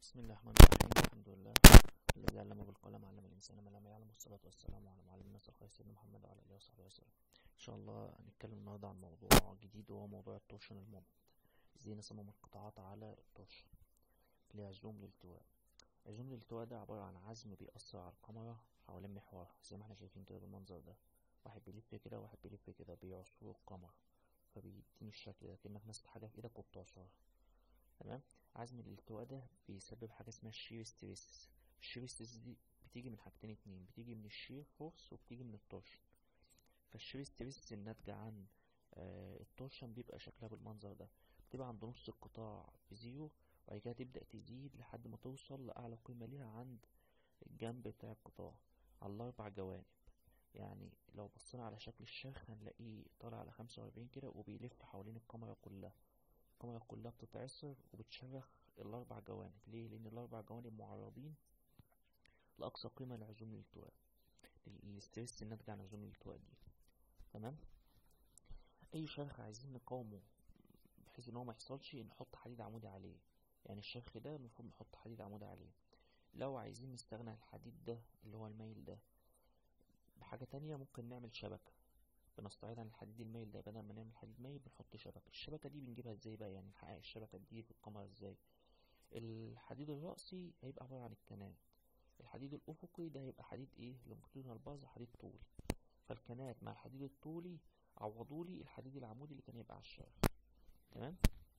بسم الله الرحمن الرحيم الحمد لله الذي علم بالقلم علم الإنسان ما لم يعلم والصلاة والسلام على معلم الناس الخير سيدنا محمد وعلى آله وصحبه وسلم إن شاء الله هنتكلم النهاردة عن موضوع جديد وهو موضوع التورشن المومنت ازاي نصمم القطاعات على التورشن اللي هي عزوم الالتواء عزوم الالتواء ده عبارة عن عزم بيأثر على الكاميرا حوالين محورها زي ما احنا شايفين كده بالمنظر ده واحد بيلف كده واحد بيلف كده بيعصروا الكاميرا فبيديني الشكل ده كأنك ماسك حاجة في ايدك وبتعصرها تمام عزم الالتواء ده بيسبب حاجة اسمها الشير ستريس الشير ستريس دي بتيجي من حاجتين اتنين بتيجي من الشير فورس وبتيجي من التورشن فالشير ستريس الناتجة عن آه التورشن بيبقى شكلها بالمنظر ده بتبقى عند نص القطاع بزيرو وبعد كده تبدأ تزيد لحد ما توصل لأعلى قيمة ليها عند الجنب بتاع القطاع على الأربع جوانب يعني لو بصينا على شكل الشرخ هنلاقيه طالع على خمسة وأربعين كده وبيلف حوالين الكاميرا كلها الكاميرا كلها بتتعصر وبتشرخ الأربع جوانب ليه؟ لأن الأربع جوانب معرضين لأقصى قيمة لعزوم الالتواء الاسترس الناتج عن عزوم الالتواء دي تمام أي شرخ عايزين نقاومه بحيث إن هو ما يحصلش نحط حديد عمودي عليه يعني الشرخ ده المفروض نحط حديد عمودي عليه لو عايزين نستغنى عن الحديد ده اللي هو الميل ده بحاجة تانية ممكن نعمل شبكة بنستعيد عن الحديد المايل ده بدل ما نعمل حديد مايل بنحط شبكة الشبكة دي بنجيبها ازاي بقى يعني نحقق الشبكة دي في القمر ازاي الحديد الرأسي هيبقى عبارة عن الكنات الحديد الأفقي ده هيبقى حديد ايه لونجيتودينال باز حديد طولي فالكنات مع الحديد الطولي عوضولي الحديد العمودي اللي كان يبقى على الشرخ تمام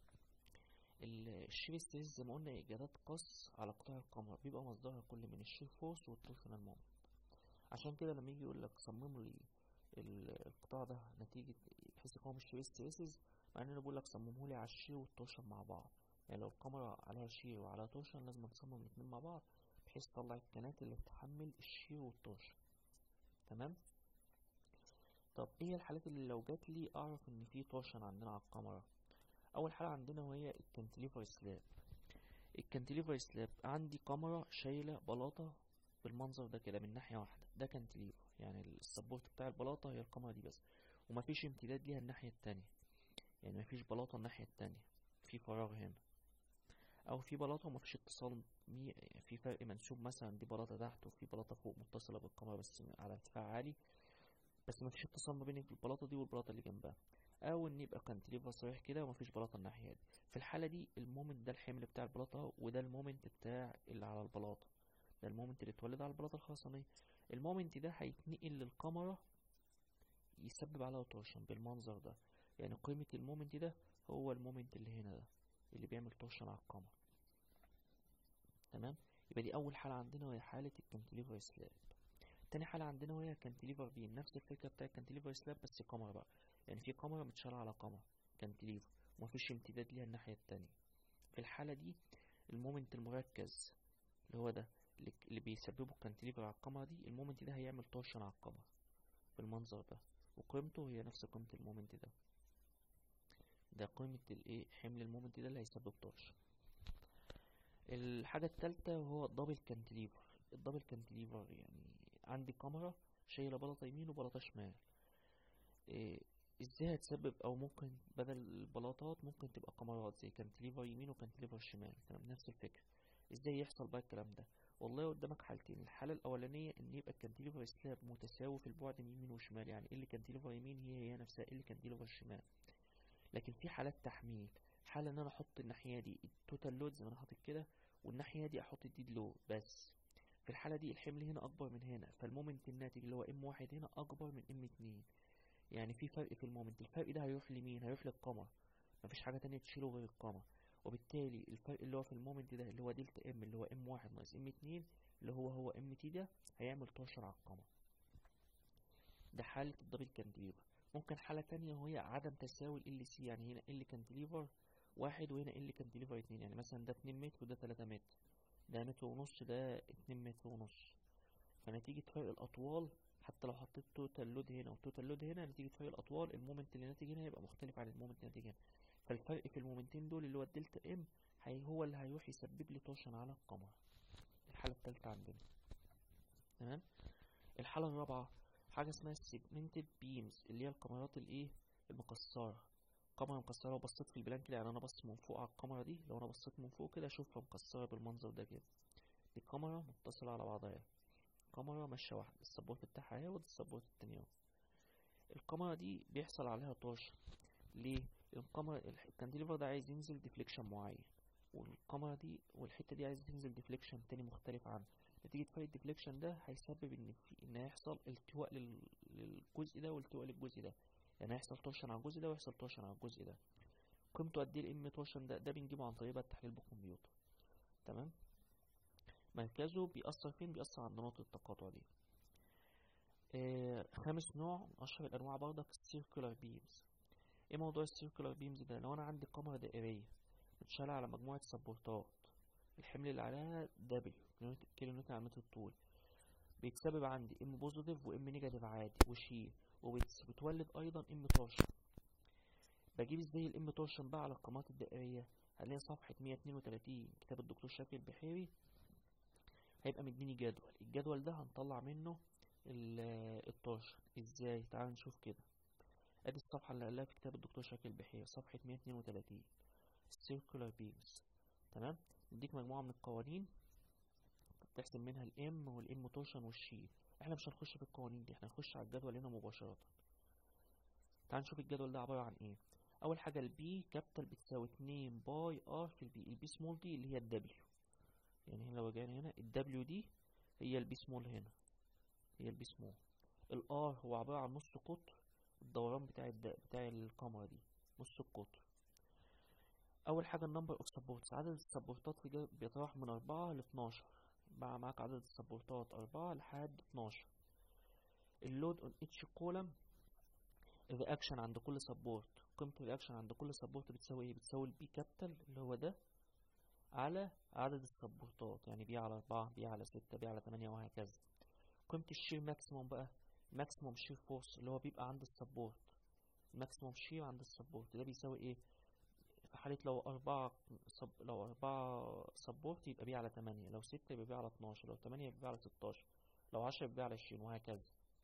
الشير ستريس زي ما قلنا إيجادات قص على قطاع القمر بيبقى مصدرها كل من الشير فورس والتورشنال مومنت عشان كده لما يجي يقول لك صمم لي القطاع ده نتيجة بحيث يقاوم الشير ستريسز مع ان انا بقول لك صممه لي على الشير والتورشن مع بعض يعني لو الكاميرا عليها شير وعليها تورشن لازم نصمم الاتنين مع بعض بحيث تطلع الكنات اللي بتحمل الشير والتورشن تمام طب ايه هي الحالات اللي لو جات لي اعرف ان في تورشن عندنا على الكاميرا اول حاله عندنا وهي الكانتليفر سلاب الكانتليفر سلاب عندي كاميرا شايله بلاطه بالمنظر ده كده من ناحيه واحده ده كانتليفر يعني السبورت بتاع البلاطه هي الكاميرا دي بس ومفيش امتداد ليها الناحيه التانية يعني مفيش بلاطه الناحيه التانية في فراغ هنا او في بلاطه ومفيش اتصال مي... في فرق منسوب مثلا دي بلاطه تحت وفي بلاطه فوق متصله بالكاميرا بس على ارتفاع عالي بس مفيش اتصال ما بين البلاطه دي والبلاطه اللي جنبها او ان يبقى كانتليفر صريح كده ومفيش بلاطه الناحيه دي في الحاله دي المومنت ده الحمل بتاع البلاطه وده المومنت بتاع اللي على البلاطه ده المومنت اللي اتولد على البلاطه الخرسانيه المومنت ده هيتنقل للكاميرا يسبب عليها تورشن بالمنظر ده يعني قيمة المومنت ده هو المومنت اللي هنا ده اللي بيعمل تورشن على الكاميرا تمام يبقى دي أول حالة عندنا وهي حالة الكانتليفر سلاب تاني حالة عندنا وهي كانتليفر بيم نفس الفكرة بتاع الكانتليفر سلاب بس كاميرا بقى يعني في كاميرا متشالة على كاميرا كانتليفر ومفيش امتداد ليها الناحية التانية في الحالة دي المومنت المركز اللي هو ده اللي بيسببه الكانتليفر على الكاميرا دي المومنت ده هيعمل تورشن على الكاميرا بالمنظر ده وقيمته هي نفس قيمة المومنت ده ده قيمة الايه حمل المومنت ده اللي هيسبب تورشن الحاجة التالتة وهو الدبل كانتليفر الدبل كانتليفر يعني عندي كاميرا شايلة بلاطة يمين وبلاطة شمال إيه ازاي هتسبب او ممكن بدل البلاطات ممكن تبقى كاميرات زي كانتليفر يمين وكانتليفر شمال تمام نفس الفكرة ازاي يحصل بقى الكلام ده والله قدامك حالتين الحالة الأولانية إن يبقى الكانتيليفر سلاب متساوي في البعد من يمين وشمال يعني اللي كانتيليفر يمين هي هي نفسها اللي كانتيليفر شمال لكن في حالات تحميل حالة إن أنا أحط الناحية دي التوتال لود زي ما أنا حاطط كده والناحية دي أحط الديد لود بس في الحالة دي الحمل هنا أكبر من هنا فالمومنت الناتج اللي هو ام واحد هنا أكبر من ام اتنين يعني في فرق في المومنت الفرق ده هيروح لمين هيروح للقمر مفيش حاجة تانية تشيله غير القمر وبالتالي الفرق اللي هو في المومنت ده اللي هو دلتا ام اللي هو ام واحد ناقص ام اتنين اللي هو هو ام تي ده هيعمل تورشن على القمر ده حالة الدبل كانتليفر ممكن حالة تانية وهي عدم تساوي ال سي يعني هنا ال كانتليفر واحد وهنا ال كانتليفر اتنين يعني مثلا ده اتنين متر وده تلاتة متر ده متر ونص ده اتنين متر ونص فنتيجة فرق الأطوال حتى لو حطيت توتال لود هنا وتوتال لود هنا نتيجة فرق الأطوال المومنت اللي ناتج هنا هيبقى مختلف عن المومنت اللي ناتج هنا فالفرق في المومنتين دول اللي هو الدلتا ام هي هو اللي هيروح يسبب لي تورشن على القمر الحالة التالتة عندنا تمام الحالة الرابعة حاجة اسمها السيجمنتد بيمز اللي هي الكاميرات الايه المكسرة الكاميرا مكسرة لو بصيت في البلان كده يعني انا بص من فوق على الكاميرا دي لو انا بصيت من فوق كده اشوفها مكسرة بالمنظر ده كده دي كاميرا متصلة على بعضها اهي كاميرا ماشية واحدة السبورت بتاعها اهي وده السبورت التاني اهو الكاميرا دي بيحصل عليها طاش ليه الكاميرا الكانديليفر ده عايز ينزل ديفليكشن معين والكاميرا دي والحتة دي عايز تنزل ديفليكشن تاني مختلف عنه نتيجة فرق الديفليكشن ده هيسبب ان في ان هيحصل التواء لل... للجزء ده والتواء للجزء ده يعني هيحصل تورشن على الجزء ده ويحصل تورشن على الجزء ده قيمته قد ايه الام تورشن ده ده بنجيبه عن طريق بقى التحليل بالكمبيوتر تمام مركزه بيأثر فين بيأثر عند نقطة التقاطع دي آه خامس نوع اشهر الانواع برضك السيركولار بيمز ايه موضوع السيركولار بيمز ده لو انا عندي كاميرا دائرية متشالة على مجموعة سبورتات الحمل اللي عليها دبليو كيلو نيوتن على متر الطول بيتسبب عندي ام بوزيتيف وام نيجاتيف عادي وشير وبتولد ايضا ام تورشن بجيب ازاي الام تورشن بقى على القنوات الدائريه هنلاقي صفحه 132 كتاب الدكتور شاكر البحيري هيبقى مديني جدول الجدول ده هنطلع منه التورشن ازاي تعال نشوف كده ادي الصفحه اللي قالها في كتاب الدكتور شاكر البحيري صفحه 132 circular beams تمام نديك مجموعه من القوانين تحسب منها الام والام تورشن والشير احنا مش هنخش في القوانين دي احنا هنخش على الجدول هنا مباشرة تعال نشوف الجدول ده عبارة عن ايه اول حاجة البي كابيتال بتساوي اتنين باي ار في البي البي سمول دي اللي هي الدبليو يعني هنا لو رجعنا هنا الدبليو دي هي البي سمول هنا هي البي سمول الار هو عبارة عن نص قطر الدوران بتاع الد... بتاع الكاميرا دي نص القطر اول حاجة النمبر اوف سبورتس عدد السبورتات بيتراوح من اربعة ل 12 بقى معاك عدد السبورتات أربعة لحد اتناشر اللود اون اتش كولم الرياكشن عند كل سبورت قيمة الرياكشن عند كل سبورت بتساوي ايه بتساوي البي كابيتال اللي هو ده على عدد السبورتات يعني بي على أربعة بي على ستة بي على تمانية وهكذا قيمة الشير ماكسيموم بقى ماكسيموم شير فورس اللي هو بيبقى عند السبورت ماكسيموم شير عند السبورت ده بيساوي ايه في حالة لو أربعة سب... لو أربعة سبورت يبقى بيه على تمانية لو ستة يبقى بيه على اتناشر لو تمانية يبقى بيه على ستاشر لو عشرة يبقى بيه على عشرين وهكذا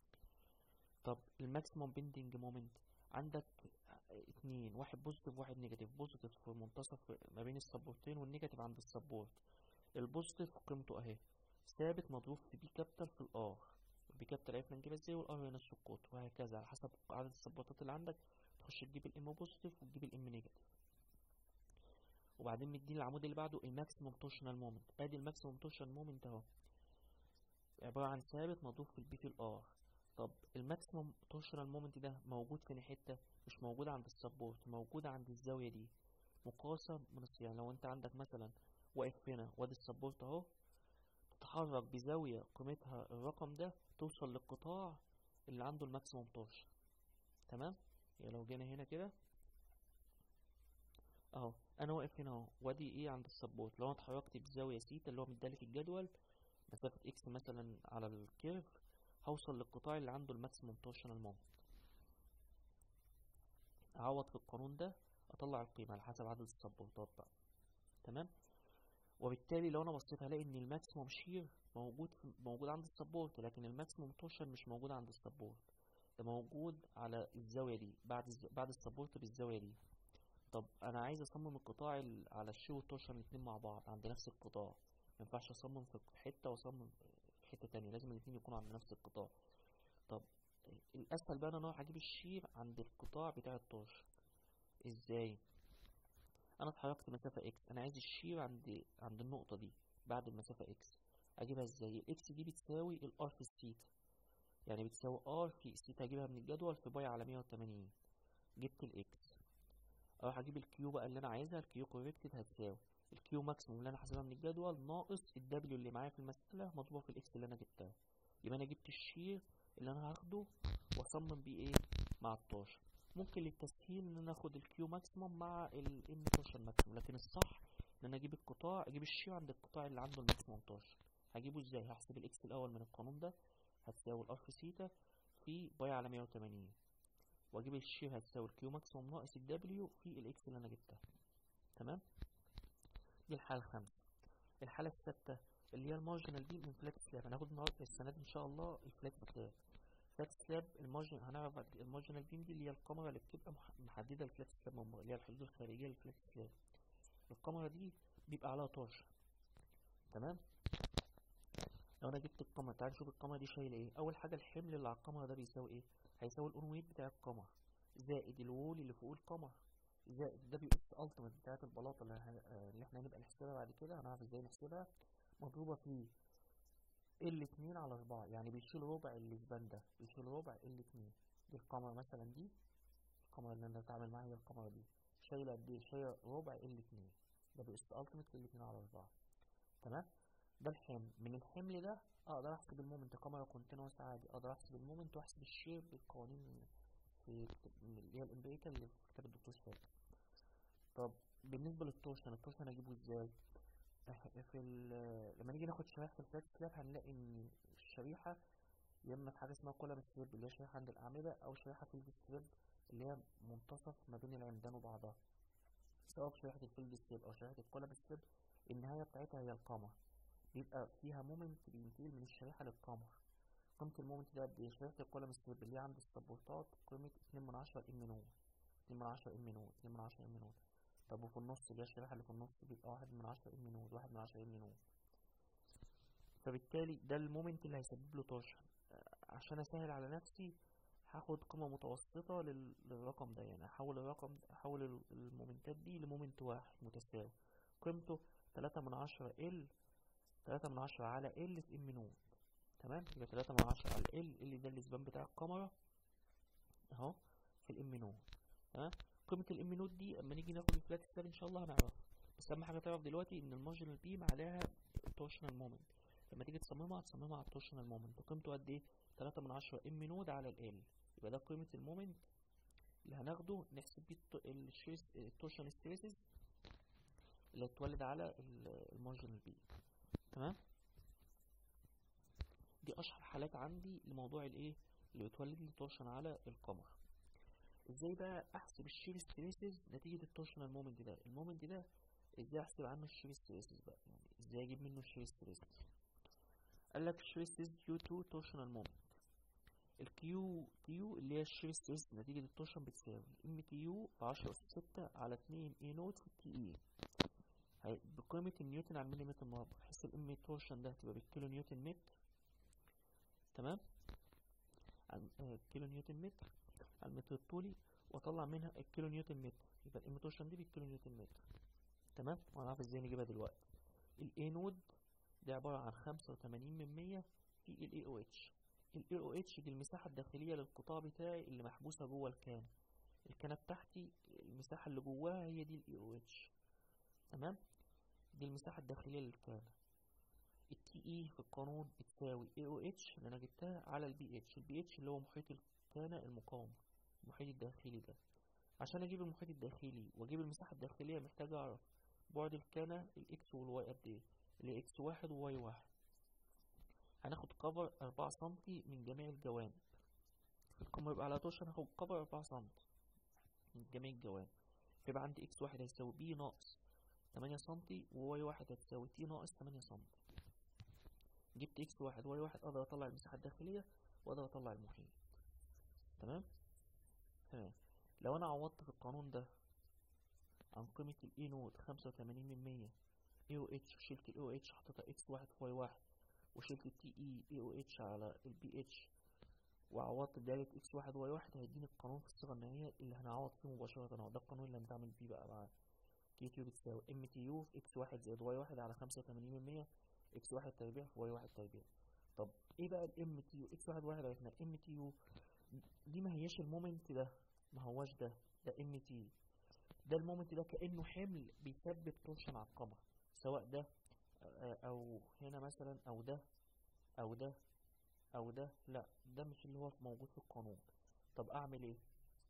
طب الماكسيموم بيندنج مومنت عندك اتنين واحد بوزيتيف واحد نيجاتيف بوزيتيف في المنتصف ما بين السبورتين والنيجاتيف عند السبورت البوزيتيف قيمته اهي ثابت مضروب في بي كابيتال في الار البي كابيتال عرفنا نجيبها ازاي والار هي نفس القطر وهكذا على حسب عدد السبورتات اللي عندك تخش تجيب الام بوزيتيف وتجيب الام نيجاتيف وبعدين مديني العمود اللي بعده الماكسيموم تورشنال مومنت ادي الماكسيموم تورشنال مومنت اهو عبارة عن ثابت مضروب في البي في الار طب الماكسيموم تورشنال مومنت ده موجود فين حتة مش موجود عند السبورت موجود عند الزاوية دي مقاسة من يعني لو انت عندك مثلا واقف هنا وادي السبورت اهو تتحرك بزاوية قيمتها الرقم ده توصل للقطاع اللي عنده الماكسيموم تورشن تمام يعني لو جينا هنا كده اهو انا واقف هنا اهو وادي ايه عند السبورت لو انا اتحركت بزاويه سيتا اللي هو مدالي في الجدول مسافه اكس مثلا على الكيرف هوصل للقطاع اللي عنده الماكسيموم تورشنال مومنت اعوض في القانون ده اطلع القيمه على حسب عدد السبورتات بقى تمام وبالتالي لو انا بصيت هلاقي ان الماكسيموم شير موجود في موجود عند السبورت لكن الماكسيموم تورشن مش موجود عند السبورت ده موجود على الزاويه دي بعد الز... بعد السبورت بالزاويه دي طب انا عايز اصمم القطاع ال- على الشو والتورشن الاتنين مع بعض عند نفس القطاع ما ينفعش اصمم في حته واصمم في حته تانية لازم الاتنين يكونوا عند نفس القطاع طب الاسهل بقى ان انا اروح اجيب الشير عند القطاع بتاع التورشن ازاي انا اتحركت مسافه اكس انا عايز الشير عند عند النقطه دي بعد المسافه اكس اجيبها ازاي الاكس دي بتساوي الار في الثيتا يعني بتساوي ار في الثيتا اجيبها من الجدول في باي على 180 جبت الاكس اروح اجيب الكيو بقى اللي انا عايزها الكيو كوريكتد هتساوي الكيو ماكسيموم اللي انا حاسبها من الجدول ناقص الدبليو اللي معايا في المسألة مضروبة في الاكس اللي انا جبتها يبقى انا جبت الشير اللي انا هاخده واصمم بيه ايه مع التورشن ممكن للتسهيل ان انا اخد الكيو ماكسيموم مع الام تورشن ماكسيموم لكن الصح ان انا اجيب القطاع اجيب الشير عند القطاع اللي عنده الماكسيموم تورشن هجيبه ازاي هحسب الاكس الاول من القانون ده هتساوي الار في سيتا في باي على 180 واجيب الشير هتساوي الكيو ماكسيموم ناقص الدبليو في الاكس اللي انا جبتها تمام دي الحالة الخامسة الحالة السادسة اللي هي المارجنال بيم انفلات سلاب هناخد النهارده السنة دي ان شاء الله الفلات سلاب الفلات سلاب المارجن هنعرف بعد كده المارجنال بيم دي اللي هي الكاميرا اللي بتبقى مح- محدده الفلات سلاب من بره اللي هي الحدود الخارجيه للفلات سلاب الكاميرا دي بيبقى عليها طرش تمام لو انا جبت الكاميرا تعال نشوف الكاميرا دي شايله ايه اول حاجه الحمل اللي على الكاميرا ده بيساوي ايه هيساوي الاون ويت بتاع الكاميرا زائد الوول اللي فوق الكاميرا زائد ده بيقص الالتيميت بتاعت البلاطه اللي, هن... آه، اللي احنا هنبقى نحسبها بعد كده هنعرف ازاي نحسبها مضروبه في ال 2 على 4 يعني بيشيل ربع الاسبان ده بيشيل ربع ال 2 دي الكاميرا مثلا دي الكاميرا اللي انا بتعامل معاها هي الكاميرا دي شايله قد ايه شايله ربع ال 2 ده بيقص الالتيميت ال 2 على 4 تمام ده الحمل من الحمل ده اقدر احسب المومنت كاميرا كونتينوس عادي اقدر احسب المومنت واحسب الشير بالقوانين في كتاب- اللي هي الامبريكال اللي في كتاب الدكتور شاب طب بالنسبه للتورشن التورشن اجيبه ازاي إح- في ال- لما نيجي ناخد شريحه في الفلات سلاب هنلاقي ان الشريحه يا اما في حاجه اسمها كولم ستريب اللي هي شريحه عند الاعمده او شريحه فيلد ستريب اللي هي منتصف ما بين العمدان وبعضها سواء في شريحه الفيلد ستريب او شريحه الكولم ستريب النهايه بتاعتها هي القمر بيبقى فيها مومنت بينتقل من الشريحه للقمر قيمه المومنت ده قد ايه شريحه الكولم ستريب اللي هي عند السبورتات قيمه 2 من 10 ام نود 2 من 10 ام نود 2 من 10 ام نود طب وفي النص اللي هي الشريحه اللي في النص بيبقى 1 من 10 ام نود 1 من 10 ام نود فبالتالي ده المومنت اللي هيسبب له تورشن عشان اسهل على نفسي هاخد قيمة متوسطة لل- للرقم ده يعني احول الرقم احول ال- المومنتات دي لمومنت واحد متساوي قيمته تلاتة من عشرة ال تلاتة من عشرة على ال في ام نود تمام يبقى تلاتة من عشرة على ال اللي ده الاسبان بتاع الكاميرا اهو في الام نود تمام قيمة الام نود دي اما نيجي ناخد الفلات ستاب ان شاء الله هنعرفها بس اهم حاجة تعرف دلوقتي ان المارجنال بيم عليها تورشنال مومنت لما تيجي تصممها هتصممها على التورشنال مومنت قيمته قد ايه تلاتة من عشرة ام نود على ال يبقى ده قيمة المومنت اللي هناخده نحسب بيه الت- الشيس التورشن ستريسز اللي هتولد على ال- المارجنال بي تمام دي اشهر حالات عندي لموضوع الايه اللي بتولد لي تورشن على القمر ازاي بقى احسب الشير ستريسز نتيجة التورشنال مومنت ده المومنت ده ازاي احسب عنه الشير ستريسز بقى يعني ازاي اجيب منه الشير ستريسز قال لك الشير ستريس ديو تو تورشنال مومنت الكيو تيو اللي هي الشير ستريس نتيجة التورشن بتساوي ام تي يو بعشرة أس ستة على اتنين اي نوت في التي اي هي- بقيمة النيوتن على المليمتر مربع بحيث الام تورشن ده هتبقى بالكيلو نيوتن متر تمام عن آه، كيلو نيوتن متر على المتر الطولي واطلع منها الكيلو نيوتن متر يبقى الام تورشن دي بالكيلو نيوتن متر تمام وهنعرف ازاي نجيبها دلوقتي الاي نود دي عبارة عن خمسة وتمانين من مية في ال AOH ال AOH دي المساحة الداخلية للقطاع بتاعي اللي محبوسة جوه الكان الكانة بتاعتي المساحة اللي جواها هي دي ال AOH تمام دي المساحة الداخلية للكان ال TE في القانون بتساوي AOH اللي أنا جبتها على ال BH ال BH اللي هو محيط الكانة المقاوم المحيط الداخلي ده عشان أجيب المحيط الداخلي وأجيب المساحة الداخلية محتاج أعرف بعد الكانة الإكس والواي قد إيه اللي إكس واحد وواي واحد هناخد كفر أربعة سنتي من جميع الجوانب في القمر يبقى على طوش هناخد كفر أربعة سنتي من جميع الجوانب فيبقى عندي إكس واحد هيساوي بي ناقص تمانية سنتي وواي واحد هتساوي تي ناقص تمانية سنتي جبت إكس واحد واي واحد أقدر أطلع المساحة الداخلية وأقدر أطلع المحيط تمام تمام لو أنا عوضت في القانون ده عن قيمة ال A نود خمسة وتمانين من مية AOH شلت ال AOH حطيتها X واحد في Y واحد وشلت ال TE AOH على ال BH وعوضت بداية X واحد Y واحد هيديني القانون في الصيغة النهائية اللي هنعوض فيه مباشرة اهو ده القانون اللي هنتعامل بيه بقى مع KQ بتساوي MTU في X واحد زائد Y واحد على خمسة وتمانين من مية X واحد تربيع في Y واحد تربيع طب ايه بقى ال MTU X واحد واحد عرفنا MTU دي ما هياش المومنت ده ما هواش ده ده MT ده المومنت ده كأنه حمل بيسبب تورشن على القمر سواء ده آه، او هنا مثلا او ده او ده او ده لا ده مش اللي هو موجود في القانون طب اعمل ايه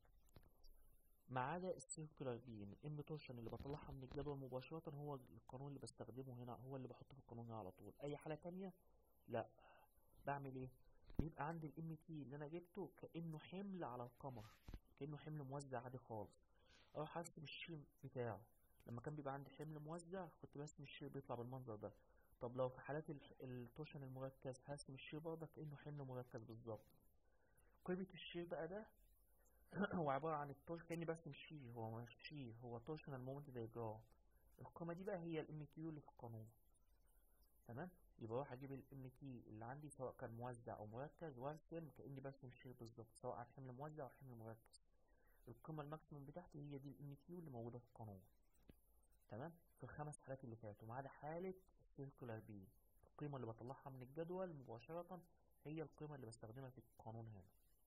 ما عدا السيركولار بيم الام تورشن اللي بطلعها من الجدول مباشرة هو القانون اللي بستخدمه هنا هو اللي بحطه في القانون هنا على طول اي حالة تانية لا بعمل ايه بيبقى عندي الام تي اللي انا جبته كأنه حمل على القمر كأنه حمل موزع عادي خالص اروح ارسم الشير بتاعه لما كان بيبقى عندي حمل موزع كنت برسم الشير بيطلع بالمنظر ده طب لو في حالات ال- التوشن المركز هرسم الشير برضه كأنه حمل مركز بالظبط قيمة الشير بقى ده هو عبارة عن التورش كأني برسم شير هو مش شير هو تورشنال مومنت دايجرام القيمة دي بقى هي الام كيو اللي في القانون تمام يبقى اروح اجيب الام كي اللي عندي سواء كان موزع او مركز وارسم كاني برسم شير بالظبط سواء على حمل موزع او حمل مركز القيمه الماكسيموم بتاعتي هي دي الام كيو اللي موجوده في القانون تمام في الخمس حالات اللي فاتوا ما عدا حاله السيركولار بي القيمه اللي بطلعها من الجدول مباشره هي القيمه اللي بستخدمها في القانون هنا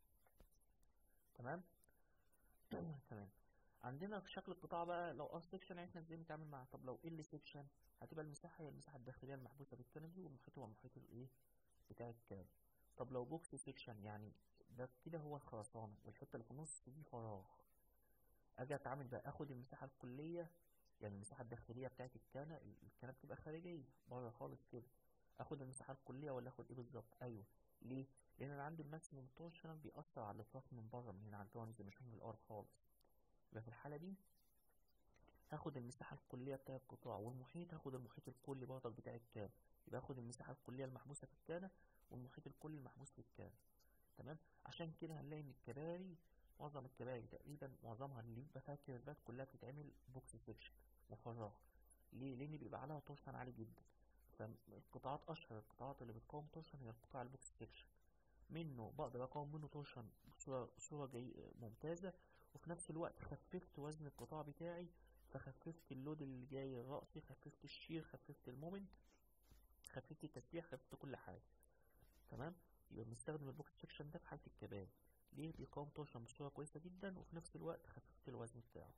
تمام تمام عندنا شكل القطاع بقى لو ار سيكشن عرفنا ازاي نتعامل معاه طب لو ال سيكشن هتبقى المساحه هي المساحه الداخليه المحبوسه بالكندي والمحيط هو المحيط الايه بتاع الكاد طب لو بوكس سيكشن يعني ده كده هو الخرسانه والحته اللي في النص دي فراغ اجي اتعامل بقى اخد المساحه الكليه يعني المساحه الداخليه بتاعت الكنه الكنه بتبقى خارجيه بره خالص كده اخد المساحه الكليه ولا اخد ايه بالظبط ايوه ليه لان انا عندي الماكسيموم تورشنال بيأثر على الاطراف من بره من هنا على الجوانب مش من الارض خالص يبقى في الحاله دي هاخد المساحة الكلية بتاع القطاع والمحيط هاخد المحيط الكلي برضك بتاع الكان يبقى هاخد المساحة الكلية المحبوسة في الكانة والمحيط الكلي المحبوس في الكان تمام عشان كده هنلاقي ان الكباري معظم الكباري تقريبا معظمها اللي بيبقى فيها كيرفات كلها بتتعمل بوكس سيكشن وفراغ ليه؟ لان بيبقى عليها تورشن عالي جدا فالقطاعات اشهر القطاعات اللي بتقاوم تورشن هي القطاع البوكس سيكشن منه بقدر اقاوم منه تورشن بصورة, بصورة جي ممتازة وفي نفس الوقت خففت وزن القطاع بتاعي فخففت اللود اللي جاي الرأسي خففت الشير خففت المومنت خففت التسبيح خففت كل حاجة تمام يبقى بنستخدم البوكس سكشن ده في حالة الكباب ليه بيقاوم تورشن بصورة كويسة جدا وفي نفس الوقت خففت الوزن بتاعه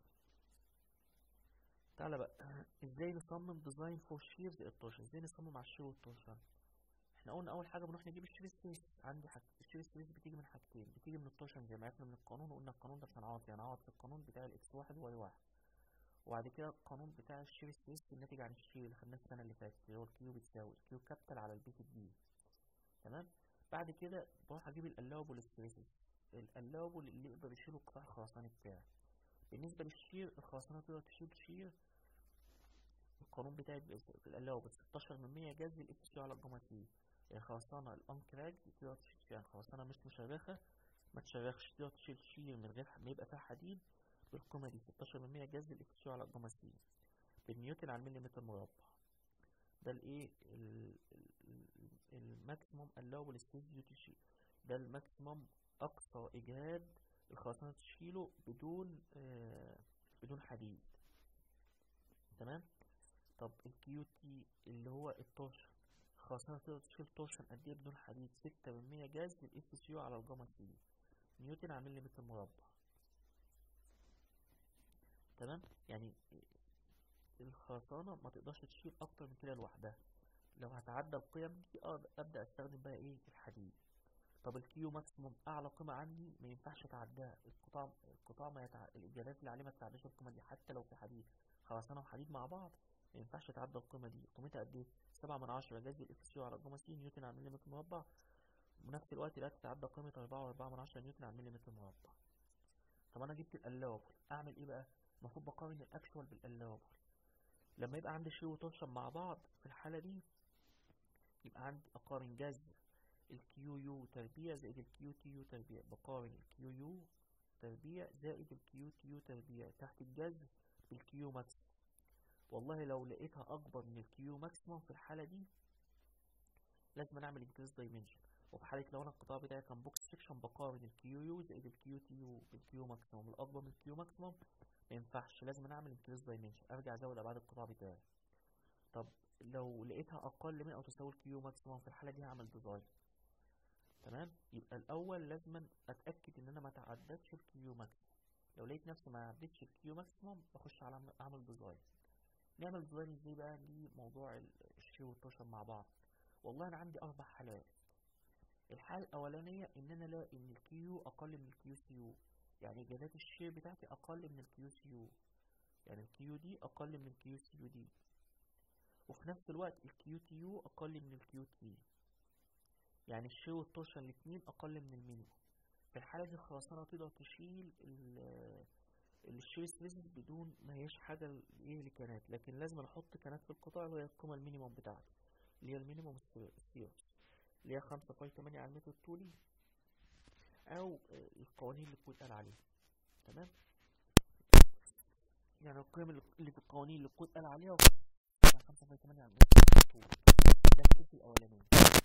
تعالى بقى ازاي نصمم ديزاين فور شيرز التورشن ازاي نصمم على الشير والتورشن احنا قلنا اول حاجه بنروح نجيب الشير سبيس عندي حاجه الشير سبيس بتيجي من حاجتين بتيجي من التورشن زي ما عرفنا من القانون وقلنا القانون ده عشان اعوض يعني اعوض في القانون بتاع الاكس واحد واي واحد وبعد كده القانون بتاع الشير سبيس الناتج عن الشير اللي خدناه السنه اللي فاتت اللي هو الكيو بتساوي الكيو كابيتال على البي في الدي تمام بعد كده بروح اجيب الالاوبل سبيسز الالاوبل اللي يقدر يشيل القطاع الخرساني بتاعي بالنسبه للشير الخرسانه تقدر تشيل شير القانون بتاعي في الالاوبل 16 من 100 جذر الاف سي على الجاما تي الخرسانه الانكراج تقدر تشيل يعني خرسانه مش مشرخه ما تشرخش تقدر تشيل شير من غير ما يبقى فيها حديد بالقيمة دي 16 من 100 جذر الاف سي على الجاما سي بالنيوتن على المليمتر مربع ده الايه الماكسيموم الاوبل سبيس ديو تشيل ده الماكسيموم اقصى اجهاد الخرسانة تشيله بدون آه بدون حديد تمام طب الكيو تي اللي هو التورشن الخرسانة تقدر تشيل تورشن قد ايه بدون حديد 6 من 100 جذر الاف سي على الجاما سي نيوتن على مليمتر مربع تمام يعني الخرسانة ما تقدرش تشيل اكتر من كده لوحدها لو هتعدى القيم دي ابدا استخدم بقى ايه الحديد طب الكيو ماكسيموم اعلى قيمه عندي ما ينفعش اتعداها القطاع القطاع ما يتع... الاجابات اللي عليه ما تتعداش القيمه دي حتى لو في حديد خرسانه وحديد مع بعض ما ينفعش تعدى القيمه دي قيمتها قد ايه 7 من 10 جذر الاف سي على الجاما سي نيوتن على مليمتر مربع ونفس الوقت لا تتعدى قيمه 4 و4 من 10 نيوتن على مليمتر مربع طب انا جبت الالاوبل اعمل ايه بقى المفروض بقارن الاكشوال بالالاوبل لما يبقى عندي شير وتورشن مع بعض في الحالة دي يبقى عندي أقارن جذر الكيو يو تربيع زائد الكيو تي يو تربيع بقارن الكيو يو تربيع زائد الكيو تي يو تربيع تحت الجذر بالكيو ماكسيموم والله لو لقيتها أكبر من الكيو ماكسيموم في الحالة دي لازم أعمل انكريز دايمنشن وفي حالة لو أنا القطاع بتاعي كان بوكس سكشن بقارن الكيو يو زائد الكيو تي يو بالكيو ماكسيموم الأكبر من الكيو ماكسيموم ما ينفعش لازم اعمل انكريز دايمنشن ارجع ازود ابعاد القطاع بتاعي طب لو لقيتها اقل من او تساوي الكيو ماكسيموم في الحاله دي هعمل ديزاين تمام يبقى الاول لازم اتاكد ان انا ما تعدتش الكيو ماكسيموم لو لقيت نفسي ما عدتش الكيو ماكسيموم بخش على اعمل ديزاين نعمل ديزاين ازاي بقى لموضوع الشير والتوشن مع بعض والله انا عندي اربع حالات الحاله الاولانيه ان انا الاقي ان الكيو اقل من الكيو سي يو يعني اجابات الشير بتاعتي اقل من الكيو سي يو يعني الكيو دي اقل من الكيو سي يو دي وفي نفس الوقت الكيو تي يو اقل من الكيو تي يعني الشير والتورشن الاتنين اقل من المينيموم في الحالة دي الخرسانة تقدر تشيل الشير سبيسز بدون ما هيش حاجة ايه لكنات لكن لازم احط كنات في القطاع اللي هي القيمة المينيموم بتاعتي اللي هي المينيموم سيرس اللي هي خمسة باي تمانية على المتر الطولي او آه، القوانين اللي الكود قال عليها تمام يعني القيم اللي اللي في القوانين اللي الكود قال عليها و 5.8 على الطول ده الكيس الاولاني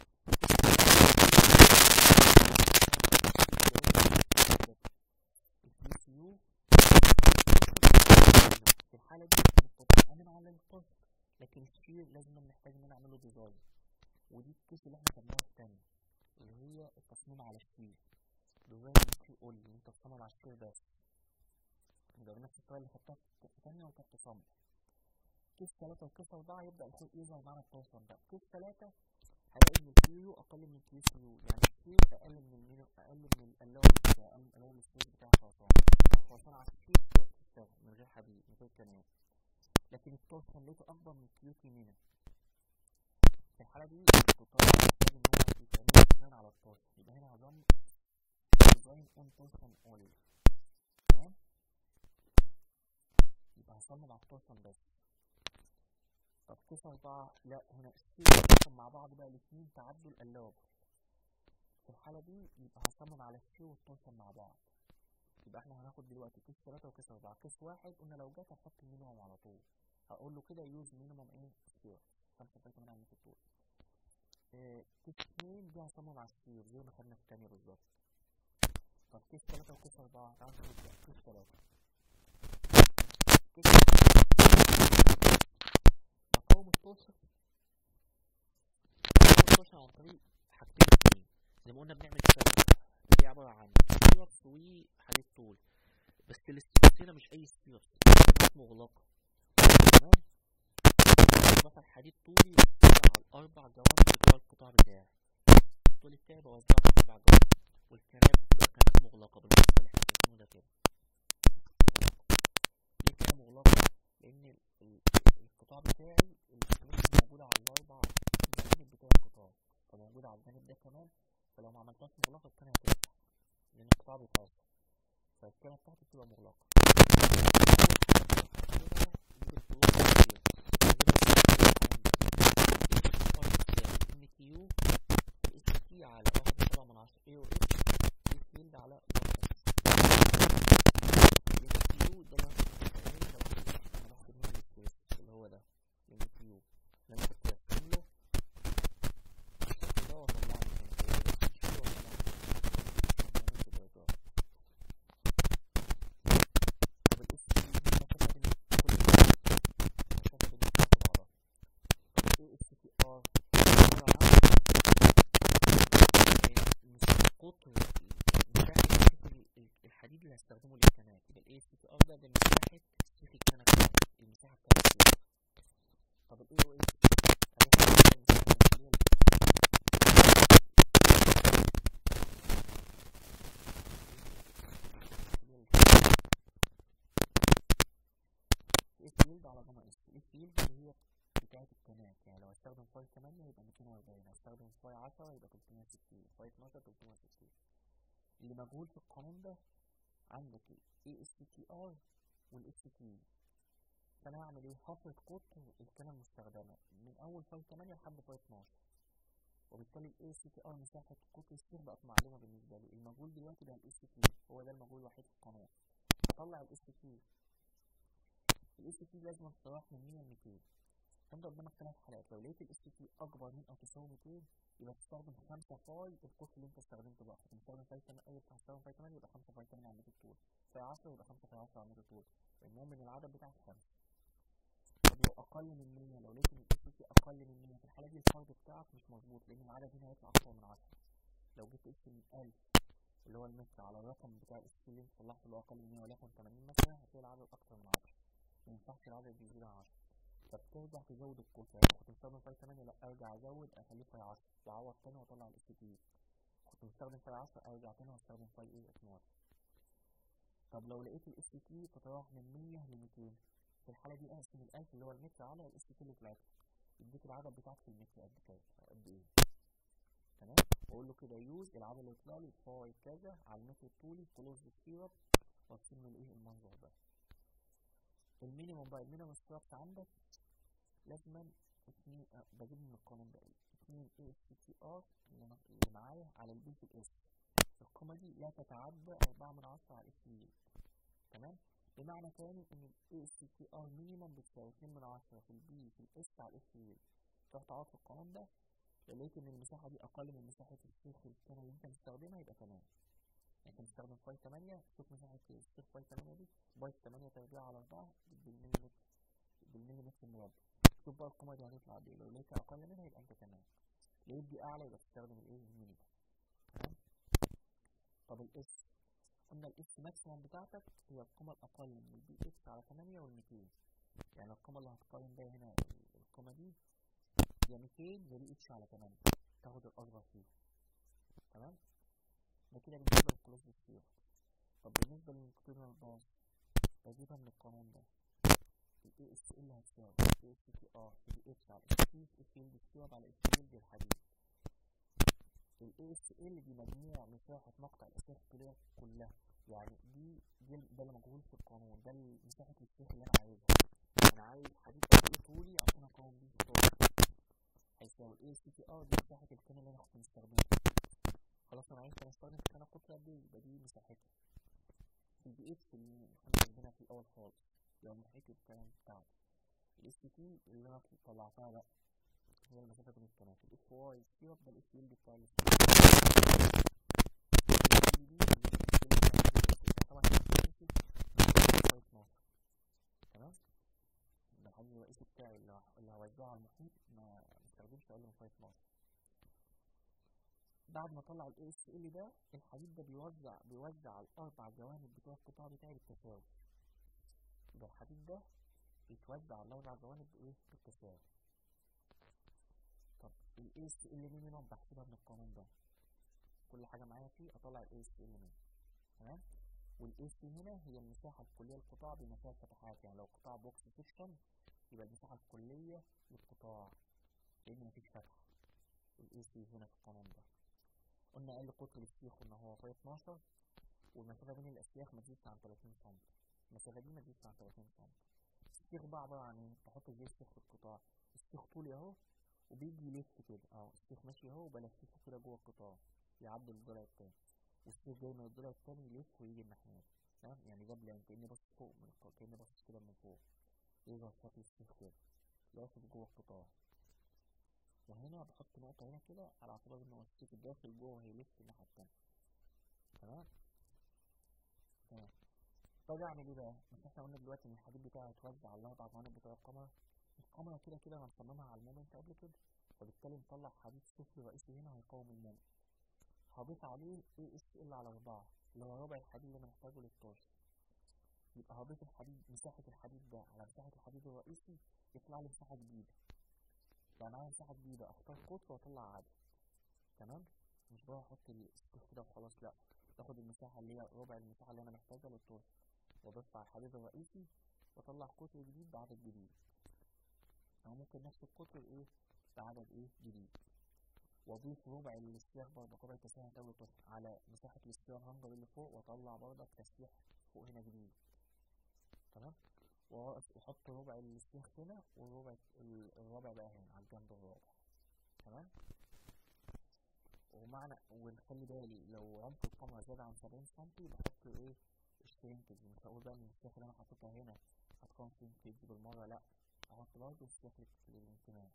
البي سي يو في الحالة دي بنستطيع أن نعلم الطفل لكن الشير لازم نحتاج إن أنا أعمله ديزاين ودي الكيس اللي احنا خدناها في تاني اللي هي التصميم على الشير ديزاين الشير قول لي انت تصمم على الشير بس يبقى بنفس الطريقة اللي خدتها في تانية وكانت تصمم كيس تلاتة وكيس أربعة يبدأ يخ- يظهر معانا التوصل بقى كيس تلاتة هلاقي إن الكيو أقل من الكيو سي يو يعني الكيو أقل من المينو أقل من الألاو بتاع أقل من الألاو السبيس بتاع خرسانة خرسانة على الكيو تقدر تشتغل من غير حديد من غير كنات لكن التوصل لقيته أكبر من الكيو تي مينو في الحالة دي القطاع محتاج إن هو يتعمل ديزاين على التوصل يبقى هنا هضم ديزاين أون توصل أونلي تمام يبقى هصمم على التوصل بس طب كيس أربعة لا هنا السير والتوصل مع بعض بقى الاتنين تعدوا القلاب في الحالة دي يبقى هصمم على السير والتوصل مع بعض يبقى احنا هناخد دلوقتي كيس تلاتة وكيس أربعة كيس واحد قلنا لو جت هنحط المينيموم على طول هقول له كده يوز مينيموم ايه سير خمسة فايتة من عملية الطول اه كيس اتنين دي هصمم على السير زي ما خدنا في التانية بالظبط طب كيس تلاتة وكيس أربعة تعالوا نبدأ كيس تلاتة كيس مقاوم التوصل مقاوم التوصل عن طريق حاجتين اتنين زي ما قلنا بنعمل فرق هي عبارة عن ستيربس وحديد طول بس الستيربس هنا مش أي ستيربس ستيربس مغلقة تمام مثلا حديد طولي وزعه على الأربع جوانب بتوع القطاع بتاعي الطول بتاعي بوزعه على الأربع جوانب والكنات بتبقى كنات مغلقة بالمنظر اللي احنا شايفينه ده كده ليه كده مغلقة؟ لأن ال- ال- القطاع بتاعي الكنات موجودة على الأربع جوانب بتوع القطاع فموجودة على الجانب ده كمان فلو ما عملتهاش مغلقة الكنة هتفتح لأن القطاع بيتأثر فالكنة بتاعتي بتبقى مغلقة ان كيو اس تي على واحد سبعة من عشرة اي او اس اس فيلد على واحد ال كيو ده اللي انا انا بحسب منه السبيس اللي هو ده ال كيو اللي انا كنت برسم له كده واطلع له هنا كده بس مش هو طبعا نفس الدرجات طب الاس تي دي المسافة بين كل المسافة بين الخط وبعضها طب ايه اس تي ار عبارة عن مساحة قطر مساحة سيخ ال- ال- الحديد اللي هستخدمه للكنات يبقى الاي سي تي ار ده ده مساحة سيخ الكنة بتاعتي المساحة بتاعت السيخ طب الاي او اس هناخد المساحة اللي هي الاس فيلد على جاما اس الاس فيلد اللي هي بتاعت الكنات يعني لو هستخدم فاي 8 يبقى 240 هستخدم فاي 10 يبقى 360 فاي 12 360 اللي مجهول في القانون ده عندك ال ASTR وال ST فانا هعمل ايه هفرض قطر الكنة المستخدمة من اول فاي 8 لحد فاي 12 وبالتالي ال ASTR مساحة قطر السير بقت معلومة بالنسبة لي المجهول دلوقتي بقى ال ST هو ده المجهول الوحيد في القانون هطلع ال ST ال ST لازم تتراوح من 100 ل 200 فانت قدامك ثلاث حالات لو لقيت الاس تي اكبر من او تساوي 200 يبقى تستخدم 5 فاي القطر اللي انت استخدمته بقى كنت مستخدم فاي 8 اول هتستخدم فاي 8 يبقى 5 فاي 8 على متر الطول فاي 10 يبقى 5 فاي 10 على متر الطول المهم ان العدد بتاعك 5 طب لو اقل من 100 لو لقيت ان الاس تي اقل من 100 في الحاله دي الفرض بتاعك مش مظبوط لان العدد هنا هيطلع اكتر من 10 لو جيت قست من 1000 اللي هو المتر على الرقم بتاع الاس تي اللي انت طلعته اللي هو اقل من 100 وليكن 80 مثلا هتلاقي العدد اكتر من 10 ما ينفعش العدد يزيد عن 10 فبترجع تزود القطر يعني كنت مستخدم فاي 8 لا ارجع ازود اخليه فاي 10 واعوض تاني واطلع الاس تي كنت مستخدم فاي 10 ارجع تاني واستخدم فاي ايه 12 طب لو لقيت الاس تي تتراوح من 100 ل 200 في الحاله دي اقسم ال 1000 اللي هو المتر على الاس تي اللي طلعته يديك العدد بتاعك في المتر قد كده قد ايه تمام واقول له كده يوز العدد اللي يطلع لي فاي كذا على المتر الطولي كلوز ستيرب وارسم له الايه المنظر ده المينيموم بقى المينيموم ستراكت عندك لازما اتنين اه بجيب من القانون ده اتنين اي اس تي ار اللي معايا على البي في الاس القيمة دي لا تتعدى أربعة من عشرة على الاس يلد تمام بمعنى تاني ان ال ASTR مينيمم بتساوي اتنين من عشرة في البي في الاس على الاس يلد تروح تعوض في القانون ده لو لقيت ان المساحة دي اقل من مساحة السيخ الكامل اللي انت مستخدمها يبقى تمام يعني انت مستخدم فاي 8 شوف مساحة السيخ فاي 8 دي باي 8 تربيع على 4 بالمليمتر بالمليمتر المربع شوف بقى القيمة دي هتطلع بايه لو لقيتها اقل منها يبقى انت تمام لقيت دي اعلى يبقى تستخدم الايه المينيمم تمام طب الاس قلنا الاس ماكسيمم بتاعتك هي القيمة الأقل من البي اكس على 8 وال 200 يعني القيمة اللي هتقارن بيها هنا القيمة دي يا 200 يا بي اتش على 8 تاخد الأصغر فيه تمام ده كده بالنسبة للكلوز ستير طب بالنسبة للكتورنال باص بجيبها من القانون ده ال اي اس ال هتساوي اي اس تي ار في بي اتش على اس تي في فيلد ستير على اس فيلد الحديد ال ASL دي مجموع مساحة مقطع الأسلاك الطولية كلها يعني دي دي ده اللي مجهول في القانون ده مساحة السلاك اللي أنا عايزها أنا عايز حديد قد إيه طولي عشان أقاوم بيه الطول هيساوي ال ACTR دي مساحة الكان اللي أنا كنت مستخدمها خلاص أنا عايز أستخدم كان قطر قد إيه يبقى دي مساحتها في البي اتش اللي احنا كاتبينها في الأول خالص يبقى محيط الكلام بتاعتي ال STT اللي أنا طلعتها بقى هي المسافة بين القناة الاف واي سيبك ده الاف يلد بتاع طبعا تمام ده الحجم الرئيسي بتاعي اللي اللي هوزعه على المحيط ما مستخدمش اقل من 5 بعد ما اطلع الاي اس ال ده الحديد ده بيوزع بيوزع على الاربع جوانب بتوع القطاع بتاعي بالتساوي يبقى الحديد ده بيتوزع على الاربع جوانب بايه بالتساوي طب ال اس ال مينيمم بحسبها من القانون ده كل حاجه معايا فيه اطلع ال اس ال مينيمم تمام وال اس هنا هي المساحه الكليه للقطاع بما فيها الفتحات يعني لو قطاع بوكس سيكشن يبقى المساحه الكليه للقطاع لان مفيش فتحه ال اس هنا في القانون ده قلنا اقل قطر للسيخ قلنا هو فوق 12 والمسافه بين الاسياخ ما تزيدش عن 30 سم المسافه دي ما تزيدش عن 30 سم السيخ بقى عباره عن ايه تحط ازاي السيخ في القطاع السيخ طولي اهو وبيجي يلف كده اه السيخ ماشي اهو وبلففه كده جوه القطاع يعدي الضلع التاني والسيخ جاي من الضلع التاني يلف ويجي الناحية تمام يعني ده بلان كأني باصص فوق من القطاع كأني باصص كده من فوق يظهر شكل السيخ كده يقف جوه القطاع وهنا بحط نقطة هنا كده على اعتبار ان هو السيخ داخل جوه هيلف الناحية التانية تمام تمام طب اعمل ايه بقى؟ مش احنا قلنا دلوقتي ان الحديد بتاعي هيتوزع على الاربع جوانب بتوع القمر القمرة كده كده انا مصممها على المومنت قبل كده فبالتالي مطلع حديد سفلي رئيسي هنا هيقاوم المومنت هضيف عليه اي اس ال على اربعة اللي هو ربع الحديد اللي انا محتاجه للطاش يبقى هضيف الحديد مساحة الحديد ده على مساحة الحديد الرئيسي يطلع لي مساحة جديدة يعني معايا مساحة جديدة اختار قطر واطلع عدد تمام مش بروح احط السيخ كده وخلاص لا باخد المساحة اللي هي ربع المساحة اللي انا محتاجها للطاش واضيف على الحديد الرئيسي واطلع قطر جديد بعدد جديد او ممكن نفس القطر ايه بعدد ايه جديد واضيف ربع الاستياخ برضه ربع تسليح دولة على مساحة الاستياخ هنضر اللي فوق واطلع برضك تسليح فوق هنا جديد تمام واحط ربع الاستياخ هنا والربع الرابع بقى هنا على الجنب الرابع تمام ومعنى ونخلي بالي لو عمق القمر زاد عن سبعين سنتي بحط ايه الشرينكج مش هقول بقى ان الاستياخ اللي انا حاططها هنا هتكون شرينكج بالمرة لأ احط برضه السياخ للانكماش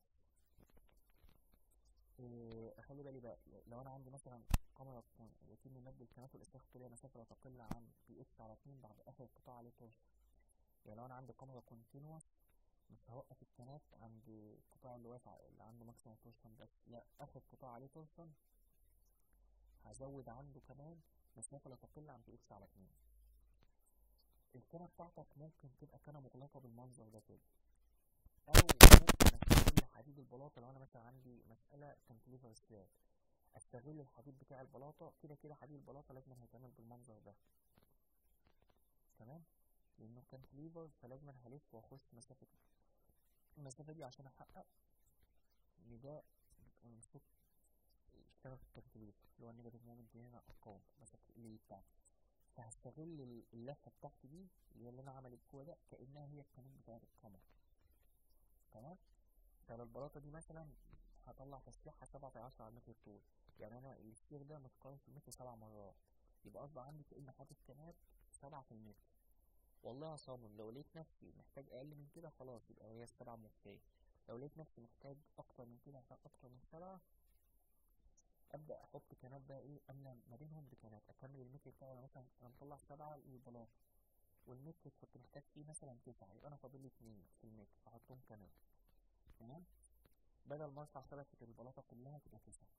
إيه اخلي بالي بقى لو انا عندي مثلا قمرة يتم مد الكنات والاسياخ الطولية مسافة لا تقل عن بي اتش على اتنين بعد اخر قطاع عليه تورشن يعني لو انا عندي قمرة كونتينوس مش هوقف الكنات عند القطاع اللي واقف اللي عنده ماكسيموم تورشن بس لا اخر قطاع عليه تورشن هزود عنده كمان مسافة لا تقل عن بي اتش على اتنين الكنة بتاعتك ممكن تبقى كنة مغلقة بالمنظر ده كده او ممكن استغل حديد البلاطه لو انا مثلا عندي مساله كانتليفر سلاب استغل الحديد بتاع البلاطه كده كده حديد البلاطه لازم هيتعمل بالمنظر ده تمام لانه كانتليفر فلازم هلف واخش مسافه المسافه دي عشان احقق ان ده المفروض يشتغل في الكانتليفر اللي هو النيجاتيف مومنت هنا ارقام مسافه ال بتاعتي فهستغل اللفه بتاعتي دي اللي انا عملت جوه ده كانها هي القانون بتاعت القمر تمام طب البلاطه دي مثلا هطلع تسليحها سبعة في عشرة على المتر الطول يعني انا السير ده متقارن في المتر سبع مرات يبقى اصبح عندي كأني حاطط كنات سبعة في المتر والله يا صامم لو لقيت نفسي محتاج اقل من كده خلاص يبقى هي السبعة مكفية لو لقيت نفسي محتاج اكتر من كده محتاج اكتر من سبعة ابدا احط كنات بقى ايه املى ما بينهم بكنات اكمل المتر بتاعي أنا مثلا انا مطلع سبعة البلاط والمتر كنت محتاج فيه مثلا تسعة يبقى انا فاضل لي اتنين في المتر احطهم كنات تمام بدل ما ارفع شبكة البلاطة كلها تبقى تسعة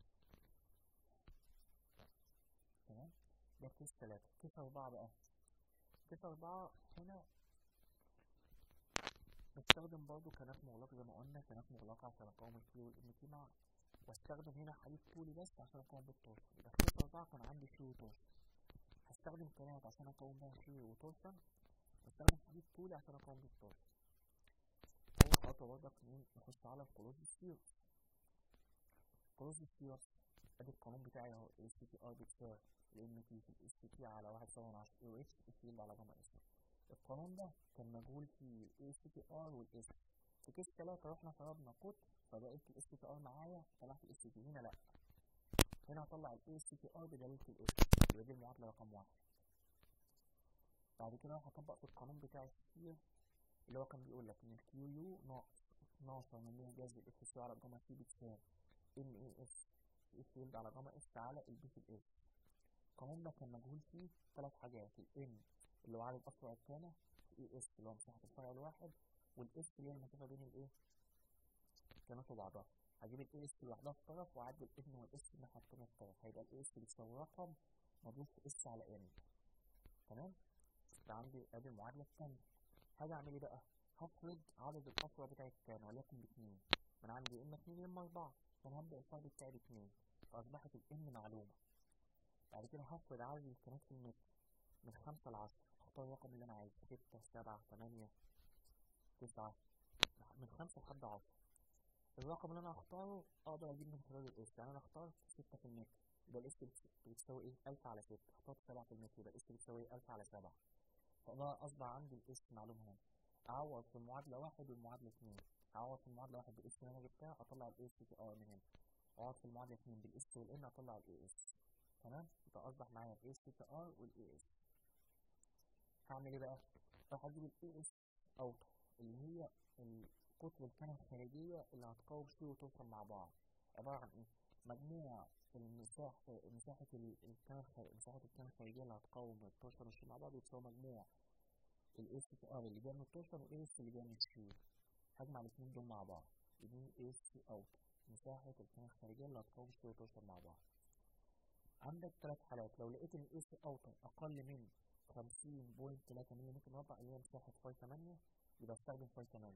تمام ده كيس تلاتة كيس أربعة بقى كيس أربعة هنا بستخدم برضو كنات مغلقة زي ما قلنا كنات مغلقة عشان أقاوم الكيو والإم تي مع واستخدم هنا حديد طولي بس عشان أقاوم بالتورشن يبقى في كيس أربعة كان عندي شير وتورشن هستخدم كنات عشان أقاوم بيها شير وتورشن واستخدم حديد طولي عشان أقاوم بالتورشن أول خطوة برضك مين نخش على الكلوز ستيرز كلوز ستيرز ادي القانون بتاعي اهو ال سي تي ار بتساوي الام تي في الاس تي على واحد سبعة من عشرة او اتش الفيلد على جاما اس القانون ده كان مجهول في الاس تي ار والاس في كيس تلاتة رحنا فرضنا قطر فبقيت الاس تي ار معايا طلعت الاس تي هنا لا هنا هطلع الاس تي ار بدليل الاس يبقى دي المعادلة رقم واحد بعد كده هطبق في القانون بتاع السير اللي هو كان بيقول لك ان الكيو يو ناقص 12 من 100 جذر الاف سي على الجاما سي بتساوي ان اي اس في فيلد على جاما اس على البي في الاس القانون ده كان مجهول فيه ثلاث حاجات الان اللي هو عدد افرع الكانه اي اس اللي هو مساحه الفرع الواحد والاس اللي هي المسافه بين الايه الكانات وبعضها هجيب الاي اس لوحدها في طرف واعدل الان والاس الناحيه التانيه في طرف هيبقى الاي اس بتساوي رقم مضروب في اس على ان تمام ده عندي ادي المعادله الثانيه هاجي اعمل ايه بقى هفرض عدد الافرع بتاع الكان وليكن باتنين من عندي يا اما اتنين يا اما اربعه فانا هبدا الفرض بتاعي باتنين فاصبحت الان معلومه بعد كده هفرض عدد الكانات في المتر من خمسة لعشرة اختار الرقم اللي انا عايزه ستة سبعة تمانية تسعة من خمسة لحد عشرة الرقم اللي انا هختاره اقدر اجيب من خلال الاس يعني انا اخترت ستة في المتر يبقى الاس بتساوي ايه الف على ستة اخترت سبعة في المتر يبقى الاس بتساوي ايه الف على سبعة فده اصبح عندي الاس معلوم هنا اعوض في المعادلة واحد والمعادلة اتنين اعوض في المعادلة واحد بالاس اللي انا جبتها اطلع الاس تي ار من هنا اقعد في المعادلة اتنين بالاس والان اطلع الاي اس تمام يبقى اصبح معايا الاس تي ار والاي اس هعمل ايه بقى؟ راح اجيب الاي اس اوتر اللي هي القطر الكنة الخارجية اللي هتقاوم شيء وتوصل مع بعض عبارة عن ايه؟ مجموع المساحة مساحة الكنة الخارجية مساحة الكنة الخارجية اللي هتقاوم التوصل والشيء مع بعض بتساوي مجموع الاس تي ار اللي جاي من التوصل والاي اس اللي جاي من الشيء هجمع الاتنين دول مع بعض يديني اي اس اوتر مساحة الكنة الخارجية اللي هتقاوم الشيء وتوصل مع بعض عندك ثلاث حالات لو لقيت ان الاس اوتر اقل من خمسين بوينت تلاتة ملم مربع اللي هي مساحة فاي تمانية يبقى استخدم فاي تمانية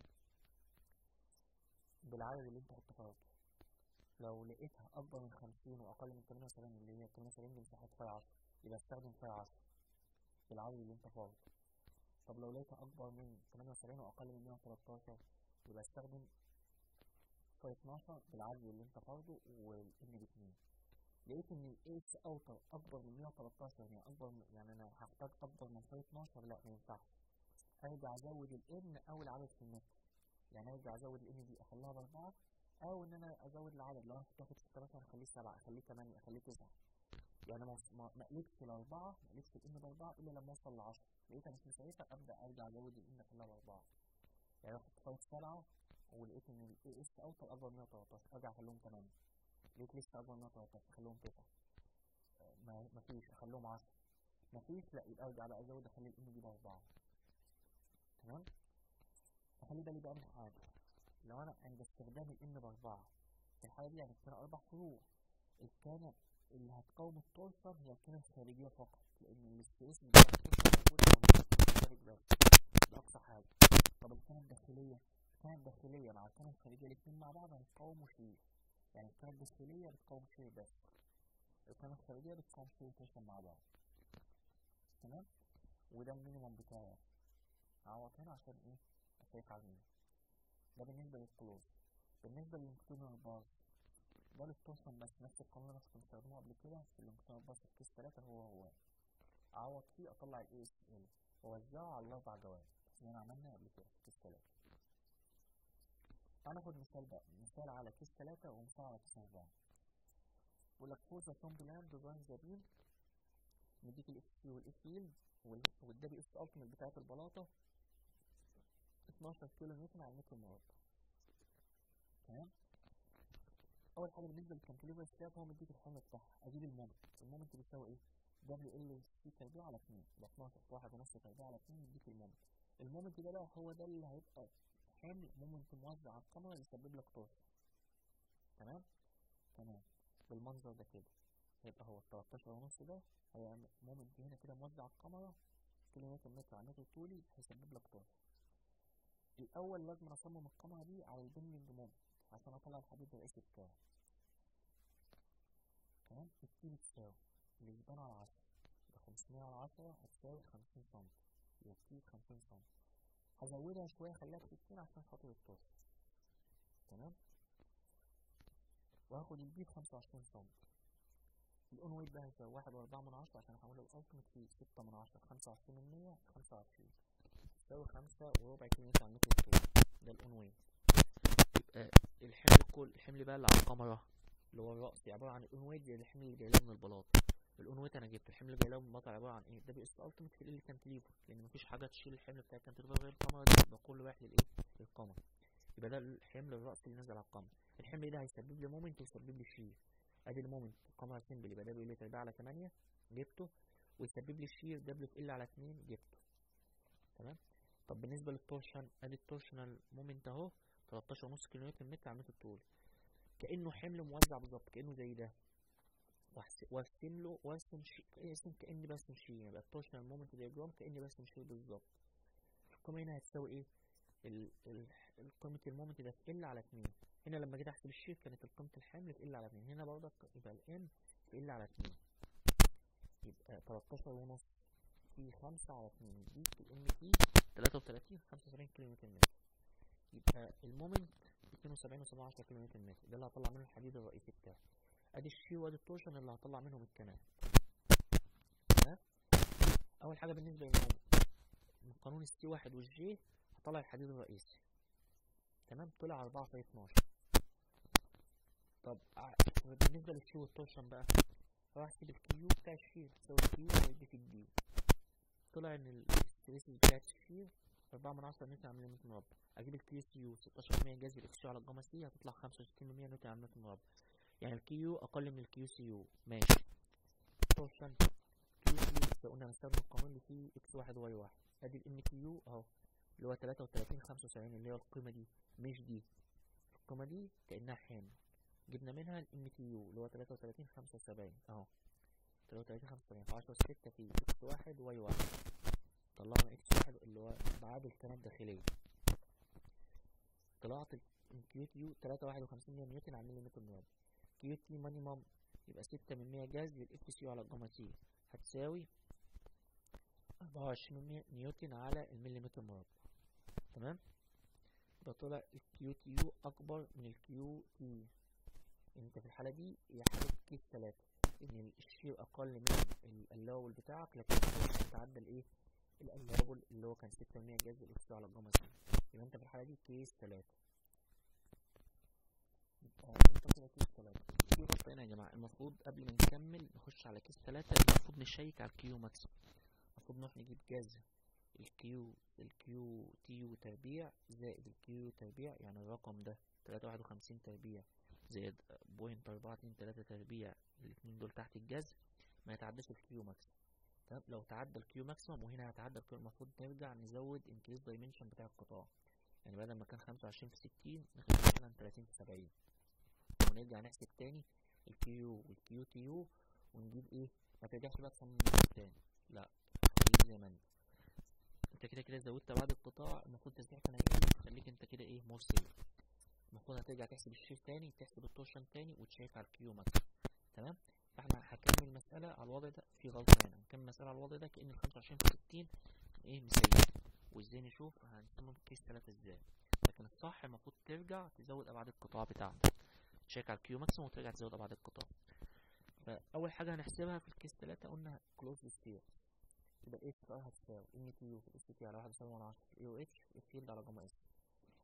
بالعدد اللي انت اخترته لو لقيتها اكبر من خمسين واقل من تمانية وسبعين اللي هي تمانية وسبعين دي مساحة فاي عشرة يبقى استخدم فاي عشرة بالعدد اللي انت فاضي طب لو لقيتها اكبر من تمانية وسبعين واقل من مية وتلاتاشر يبقى استخدم فاي اتناشر بالعدد اللي انت فاضه والان باتنين لقيت ان الاس اوتر اكبر من 113 يعني اكبر من يعني انا هحتاج اكبر من فاي 12 لا ما ينفعش ارجع ازود الان او العدد في المتر يعني ارجع ازود الان دي اخليها باربعه او ان انا ازود العدد لو انا كنت هاخد 6 مثلا اخليه 7 اخليه 8 اخليه 9 يعني ما ما قلبش الاربعه ما قلبش الان باربعه الا لما اوصل ل 10 لقيتها مش مساعدة ابدا ارجع ازود الان اخليها باربعه يعني انا كنت فايت 7 ولقيت ان الاي اس اوتر اكبر من 113 ارجع اخليهم 8 لقيت لسه اكبر من 113 اخليهم 9 ما مفيش اخليهم 10 مفيش لا يبقى ارجع بقى ازود اخلي الان دي باربعه تمام اخلي بالي بقى من حاجه لو انا عند استخدام الان باربعه في الحاله دي هنستخدم اربع فروع الكانه اللي هتقاوم التورشن هي الكانه الخارجيه فقط لان الاستيس بتاع التورشن موجود على الخارج بس ده اقصى حاجه طب الكانه الداخليه الكانه الداخليه مع الكانه الخارجيه الاثنين مع بعض هيقاوموا شيء يعني الكانه الداخليه بتقاوم شيء بس الكانه الخارجيه بتقاوم شيء وتورشن مع بعض تمام وده المينيمم بتاعي اعوض هنا عشان ايه اشيك على المينيمم ده بالنسبه للكلوز بالنسبه للانكتونر باز ده للتوصل بس نفس القانون اللي كنت بستخدمه قبل كده في الانكتونر باز في كيس 3 هو هو اعوض فيه اطلع الاي اس ال واوزعه على الاربع جوانب زي ما عملنا قبل كده في كيس 3 هناخد مثال بقى مثال على كيس تلاتة ومثال على كيس أربعة بيقول لك فور ذا توم بلان ديزاين ذا بيم مديك الاف سي والاف يلد والدبي اس التيمت بتاعت البلاطة 12 كيلو نيوتن على المتر المربع تمام اول حاجه بالنسبه للكانتليفر سلاب هو مديك الحمل بتاعها اجيب المومنت المومنت بيساوي ايه دبليو ال سي تربيع على 2 يبقى 12 في واحد ونص تربيع على 2 يديك المومنت المومنت ده بقى هو ده اللي هيبقى حمل مومنت موزع على القمر يسبب لك طرش تمام تمام بالمنظر ده كده هيبقى هو ال 13 ونص ده هيعمل مومنت هنا كده موزع على القمر كيلو نيوتن متر على متر طولي هيسبب لك طرش الاول لازم اصمم القمر دي على البندنج مومنت عشان اطلع الحديد الرئيسي بتاعه تمام التي بتساوي الاسبان على عشرة يبقى خمسمية على عشرة هتساوي خمسين سم يبقى التي بخمسين سم هزودها شوية خليها بستين عشان خاطر الطرش تمام وهاخد البي بخمسة وعشرين سم الاون ويت بقى هيساوي واحد واربعة من عشرة عشان احوله الالتيميت في ستة من عشرة خمسة وعشرين من مية خمسة وعشرين تساوي خمسة وربع كيلو متر على المتر الطول ده الاون ويت يبقى الحمل كل الحمل بقى اللي على القمرة اللي هو الرأسي عبارة عن الاون ويت زي الحمل اللي جاي من البلاط الاون ويت انا جبته الحمل اللي جاي من البلاط عبارة عن ايه ده بي اس التيميت في ال كانتليفر لان مفيش حاجة تشيل الحمل بتاع الكانتليفر غير القمرة دي يبقى كله رايح للايه للقمر يبقى ده الحمل الرأسي اللي نازل على القمر الحمل ده هيسبب لي مومنت ويسبب لي شير ادي المومنت القمر سيمبل يبقى ده بيقول لي تربيع على 8 جبته ويسبب لي الشير دبليو في ال على 2 جبته تمام طب بالنسبة للتورشن ادي التورشنال مومنت اهو 13 ونص كيلو نيوتن متر على متر الطول كأنه حمل موزع بالظبط كأنه زي ده وارسم له وارسم شيء ارسم كأني برسم شيء يبقى التورشنال مومنت دياجرام كأني برسم شيء بالظبط القيمة هنا هتساوي ايه ال ال قيمة المومنت ده في ال على 2 هنا لما جيت احسب الشير كانت قيمة الحمل في ال على 2 هنا برضك يبقى الام في ال على 2 يبقى 13 ونص في 5 على 2 يديك الام تي 33 75 كيلو متر متر يبقى المومنت 72 و 17 كيلو متر متر ده اللي هطلع منه الحديد الرئيسي بتاعي ادي الشير وادي التورشن اللي هطلع منهم الكنال تمام اول حاجه بالنسبه للمومنت من قانون السي واحد والجي هطلع الحديد الرئيسي تمام طلع 4 في 12 طب بالنسبه للشير والتورشن بقى هروح احسب الكيو بتاع الشير تساوي الكيو هيدي في الدي طلع ان الستريسز بتاعت الشير أربعة من عشرة نيوتن على متر مربع أجيب الكيو سي يو ستاشر بالمية جذر الإكس على الجاما سي هتطلع خمسة وستين بالمية نيوتن على متر مربع يعني الكيو أقل من الكيو سي يو ماشي تورشن كيو سي يو قلنا هنستخدم القانون اللي فيه إكس واحد واي واحد أدي الإم كيو أهو اللي هو تلاتة وتلاتين خمسة وسبعين اللي هي القيمة دي مش دي القيمة دي كأنها حمل جبنا منها الإم تي يو اللي هو تلاتة وتلاتين خمسة وسبعين أهو تلاتة وتلاتين خمسة وسبعين في عشرة ستة في إكس واحد واي واحد طلعنا اكس واحد اللي هو ابعاد الكنات الداخلية طلعت الكيو تي يو تلاتة واحد وخمسين نيوتن على مليمتر مربع كيو تي مانيمم يبقى ستة من مية جذر الاف سي على الجاما سي هتساوي أربعة وعشرين نيوتن على المليمتر مربع تمام يبقى طلع الكيو تي يو أكبر من الكيو تي انت في الحالة دي هي حالة كيس تلاتة ان الشير أقل من الألاول بتاعك لكن هتتعدى الايه الألابل اللي هو كان ستة مية جذر الإكس على الجاما سي يبقى أنت في الحالة دي كيس تلاتة يبقى أنت كده كيس تلاتة في نقطة هنا يا جماعة المفروض قبل ما نكمل نخش على كيس تلاتة المفروض نشيك على الكيو ماكسيمم المفروض نروح نجيب جذر الكيو الكيو تيو تربيع زائد الكيو تربيع يعني الرقم ده تلاتة واحد وخمسين تربيع زائد بوينت أربعة اتنين تلاتة تربيع الاتنين دول تحت الجذر ما يتعداش الكيو ماكسيمم تمام لو تعدى الكيو ماكسيمم وهنا هتعدى الكيو المفروض نرجع نزود انكريز دايمنشن بتاع القطاع يعني بدل ما كان خمسة وعشرين في ستين نخلي مثلا تلاتين في سبعين ونرجع نحسب تاني الكيو والكيو تي يو ونجيب ايه ما ترجعش بقى تصمم تاني لا خليك زي ما انت انت كده كده زودت بعد القطاع المفروض تسبيح كان هيقل تخليك انت كده ايه مور سيف المفروض هترجع تحسب الشير تاني تحسب التورشن تاني وتشيك على الكيو ماكسيمم تمام فاحنا هكمل مسألة على الوضع ده في غلطة هنا هنكمل مسألة على الوضع ده كأن الخمسة وعشرين في ستين ايه مسيب وازاي نشوف هنصمم كيس تلاتة ازاي لكن الصح المفروض ترجع تزود ابعاد القطاع بتاعتك تشيك على الكيو ماكسيموم وترجع تزود ابعاد القطاع فاول حاجة هنحسبها في الكيس تلاتة قلنا كلوز ستير يبقى الاس ار هتساوي ام تي يو في الاس تي على واحد وسبعة من عشرة اي او اتش الفيلد على جاما اس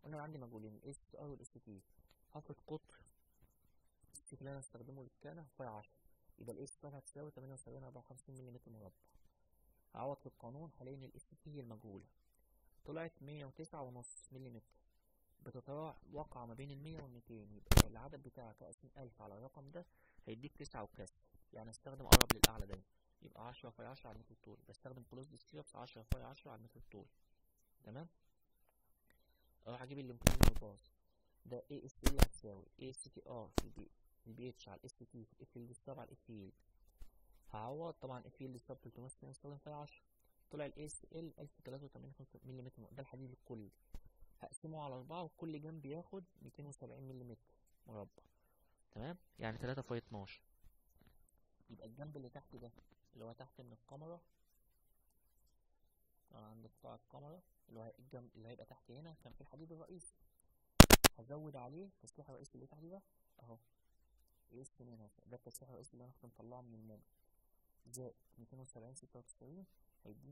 قلنا عندي مجهولين الاس ار والاس تي هاخد قطر السي اللي انا هستخدمه للكانة فاي 10 يبقى الاس ار هتساوي 78 54 ملم مربع هعوض في القانون هلاقي ان الاس تي هي المجهولة طلعت 109 ونص ملم بتتراوح واقعة ما بين المية والميتين يبقى العدد بتاعك اقسم ألف على الرقم ده هيديك تسعة وكسر يعني استخدم أقرب للأعلى دايما يبقى عشرة في عشرة على المتر الطولي بستخدم كلوزد ستيربس عشرة في عشرة على المتر الطولي تمام اروح اجيب الانكلين باص ده اي اس ال هتساوي اي اس تي ار في البي البي اتش على الاس تي في الاف فيلد ستار على الاف فيلد هعوض طبعا الاف فيلد ستار 360 استخدم فيها 10 طلع الاي اس ال 1083 ملم ده الحديد الكلي هقسمه على أربعة وكل جنب ياخد 270 ملم مربع تمام يعني 3 في 12 يبقى الجنب اللي تحت ده اللي هو تحت من الكاميرا أنا عند قطاع الكاميرا اللي هو الجنب اللي هيبقى تحت هنا كان في الحديد الرئيسي هزود عليه التسليح الرئيسي اللي تحت ده اهو اس هنا ده التسليح الرئيسي اللي انا كنت مطلعه من المومنت زائد 270 96 هيديني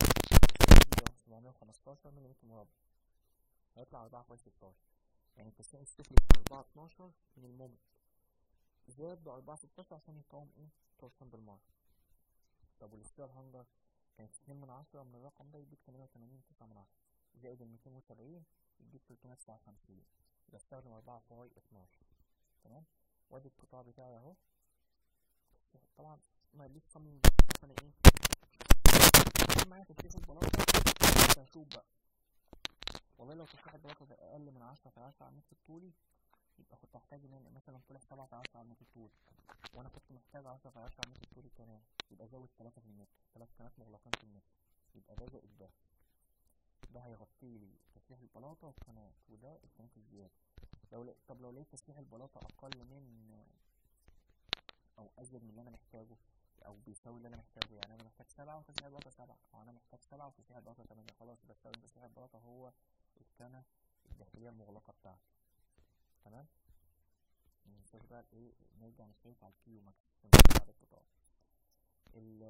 715 ملم مربع هيطلع 4 في 16 يعني التسليح السفلي ب 4 12 من المومنت زائد ب 4 16 عشان يقاوم ايه تورشن بالمرة طب والستار هانجر كانت 2 من 10 من الرقم ده يديك 88 9 من 10 زائد ال 270 يديك 359 يبقى استخدم 4 فاي 12 تمام وادي القطاع بتاعي اهو طبعا ما ليش صمم انا ايه معايا تسليح البلاطة هشوف بقى والله لو تسليح البلاطة ده أقل من 10 في 10 على المتر الطولي يبقى كنت هحتاج ان انا مثلا طلع 7 في 10 على المتر الطولي وانا كنت محتاج 10 في 10 على المتر الطولي كمان يبقى زود 3 في المتر 3 كانات مغلقين في المتر يبقى ده زائد ده ده هيغطي لي تسليح البلاطة والقناة وده القناة الزيادة لو ل... طب لو لقيت تسليح البلاطة أقل من أو أزيد من اللي أنا محتاجه أو بيساوي اللي أنا محتاجه يعني أنا محتاج سبعة وتسليح البلاطة سبعة أو أنا محتاج سبعة وتسليح البلاطة تمانية خلاص بستخدم تسليح البلاطة هو الكنة الداخلية المغلقة بتاعتي تمام نشوف بقى ايه نرجع نشيك على الكيو ماكس بعد القطاع ال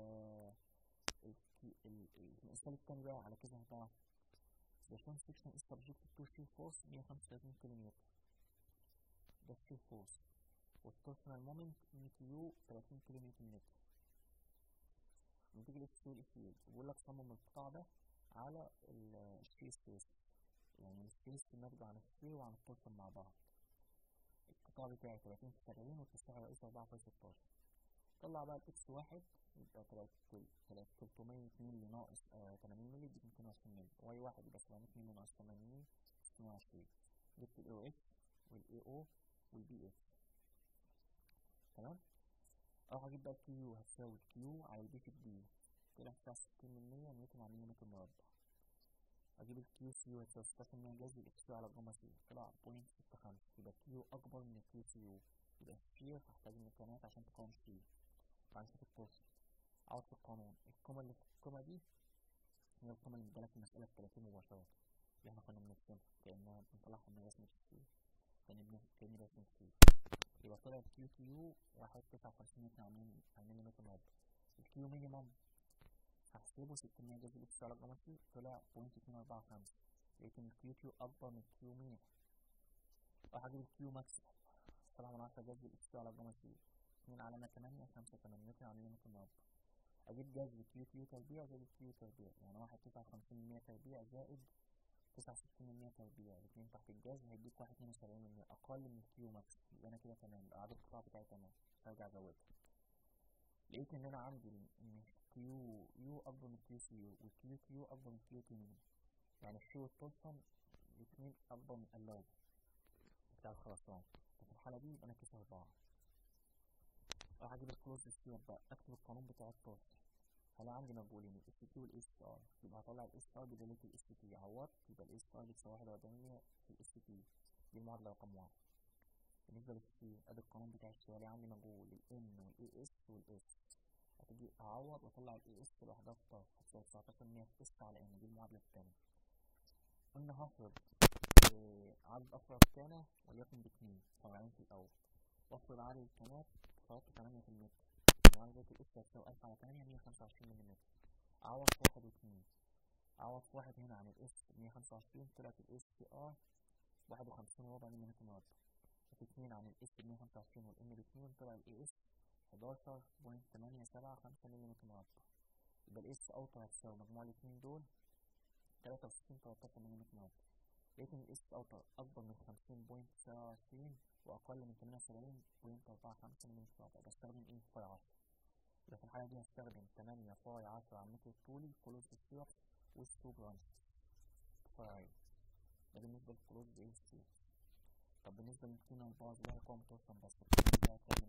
المثال التاني بقى على كده هتعرف The front section is subjected to shear force 135 كيلو ده shear force والتورشنال مومنت 100 كيلو 30 كيلو نيوتن متر نتيجة للسيول الفيلد بيقول لك صمم القطاع ده على الشير سبيس يعني السبيس الناتجة عن الشير وعن التورشن مع بعض القطاع بتاعي 30 في 70 والتسعة الرئيسي 4 في 16 طلع بقى الاكس واحد يبقى 302 مللي ناقص 80 مللي يديك 220 مللي واي واحد يبقى 700 مللي ناقص 80 22 جبت الاي او اكس والاي او والبي اكس تمام اروح اجيب بقى الكيو هتساوي الكيو على البي في الدي طلع بتاع 60 من 100 نيوتن على مليمتر مربع اجيب الكيو سي يو هتساوي 16 من جذر الاكس على الجاما سي طلع بوينت 65 يبقى الكيو اكبر من الكيو سي يو يبقى الشير هحتاج ميكانات عشان تقاوم الشير بعد كده التورشن اقعد في القانون القيمة اللي في القيمة دي هي القيمة اللي مدالك في المسألة التلاتين مباشرة اللي احنا كنا بنرسمها كأنها بنطلعها من رسمة الشير كأني برسم الشير يبقى طلع الكيو كيو واحد تسعة وخمسين متر على مليمتر مربع الكيو مينيمم هحسبه ستمية جذر الاكس على الجاما سي طلع بوينت اتنين أربعة خمسة لقيت إن الكيو كيو أكبر من الكيو مينيمم راح أجيب الكيو ماكسيمم سبعة من عشرة جذر الاكس على الجاما سي اتنين علامة تمانية خمسة تمانية متر على مليمتر مربع أجيب جذر كيو كيو تربيع زائد كيو تربيع يعني واحد تسعة وخمسين من مية تربيع زائد تسعة وستين من مية تربيع الاتنين تحت الجذر هيديك واحد اتنين وسبعين من مية أقل من الكيو ماكس يبقى أنا كده تمام يبقى عدد القطاع بتاعي تمام مش هرجع أزودها لقيت إن أنا عندي إن كيو يو أكبر من كيو سي يو والكيو كيو أكبر من كيو تي مينيمم يعني الشير والتورشن الاتنين أكبر من اللاوب بتاع الخرسانة في الحالة دي يبقى أنا كيس أربعة راح اجيب الكلوز ستير بقى اكتب القانون بتاع التورشن هلاقي عندي مجهولين الاس تي والاس ار يبقى هطلع الاس ار بدلاله الاس تي عوضت يبقى الاس ار بتساوي واحد وأربعين في الاس تي دي المعادلة رقم واحد بالنسبة للسي ادي القانون بتاع السي هلاقي عندي مجهول الان والاي اس والاس هتجي اعوض واطلع الاي اس لوحدها في طرف هتساوي 19 100 في اس على ان دي المعادلة التانية قلنا هفرض آه عدد افراد كان وليكن باتنين فرعين في الاول وافرض عدد الكنات فرضت 8 في المتر يعني ذات الاس هتساوي 1000 على 8 125 ملم اعوض في واحد واتنين اعوض في واحد هنا عن الاس 125 طلعت الاس سي ار واحد وخمسين وربع مليمتر مربع وفي اتنين عن الاس بمية خمسة وعشرين والام باتنين طلع الاي اس حداشر بوينت تمانية سبعة خمسة مليمتر مربع يبقى الاس اوتر هتساوي مجموع الاتنين دول تلاتة وستين تلاتاشر مليمتر مربع لقيت ان الاس اوتر اكبر من خمسين بوينت سبعة وعشرين واقل من تمانية وسبعين بوينت اربعة خمسة مليمتر مربع بستخدم ايه فاي عشرة يبقى في الحالة دي هستخدم تمانية فاي عشرة على المتر الطولي كلوز السيرب والسو برانش فرعين ده بالنسبة للكلوز ايه السيرب طب بالنسبة للكينا الباز اللي هي قوم توصل بس دي هتعمل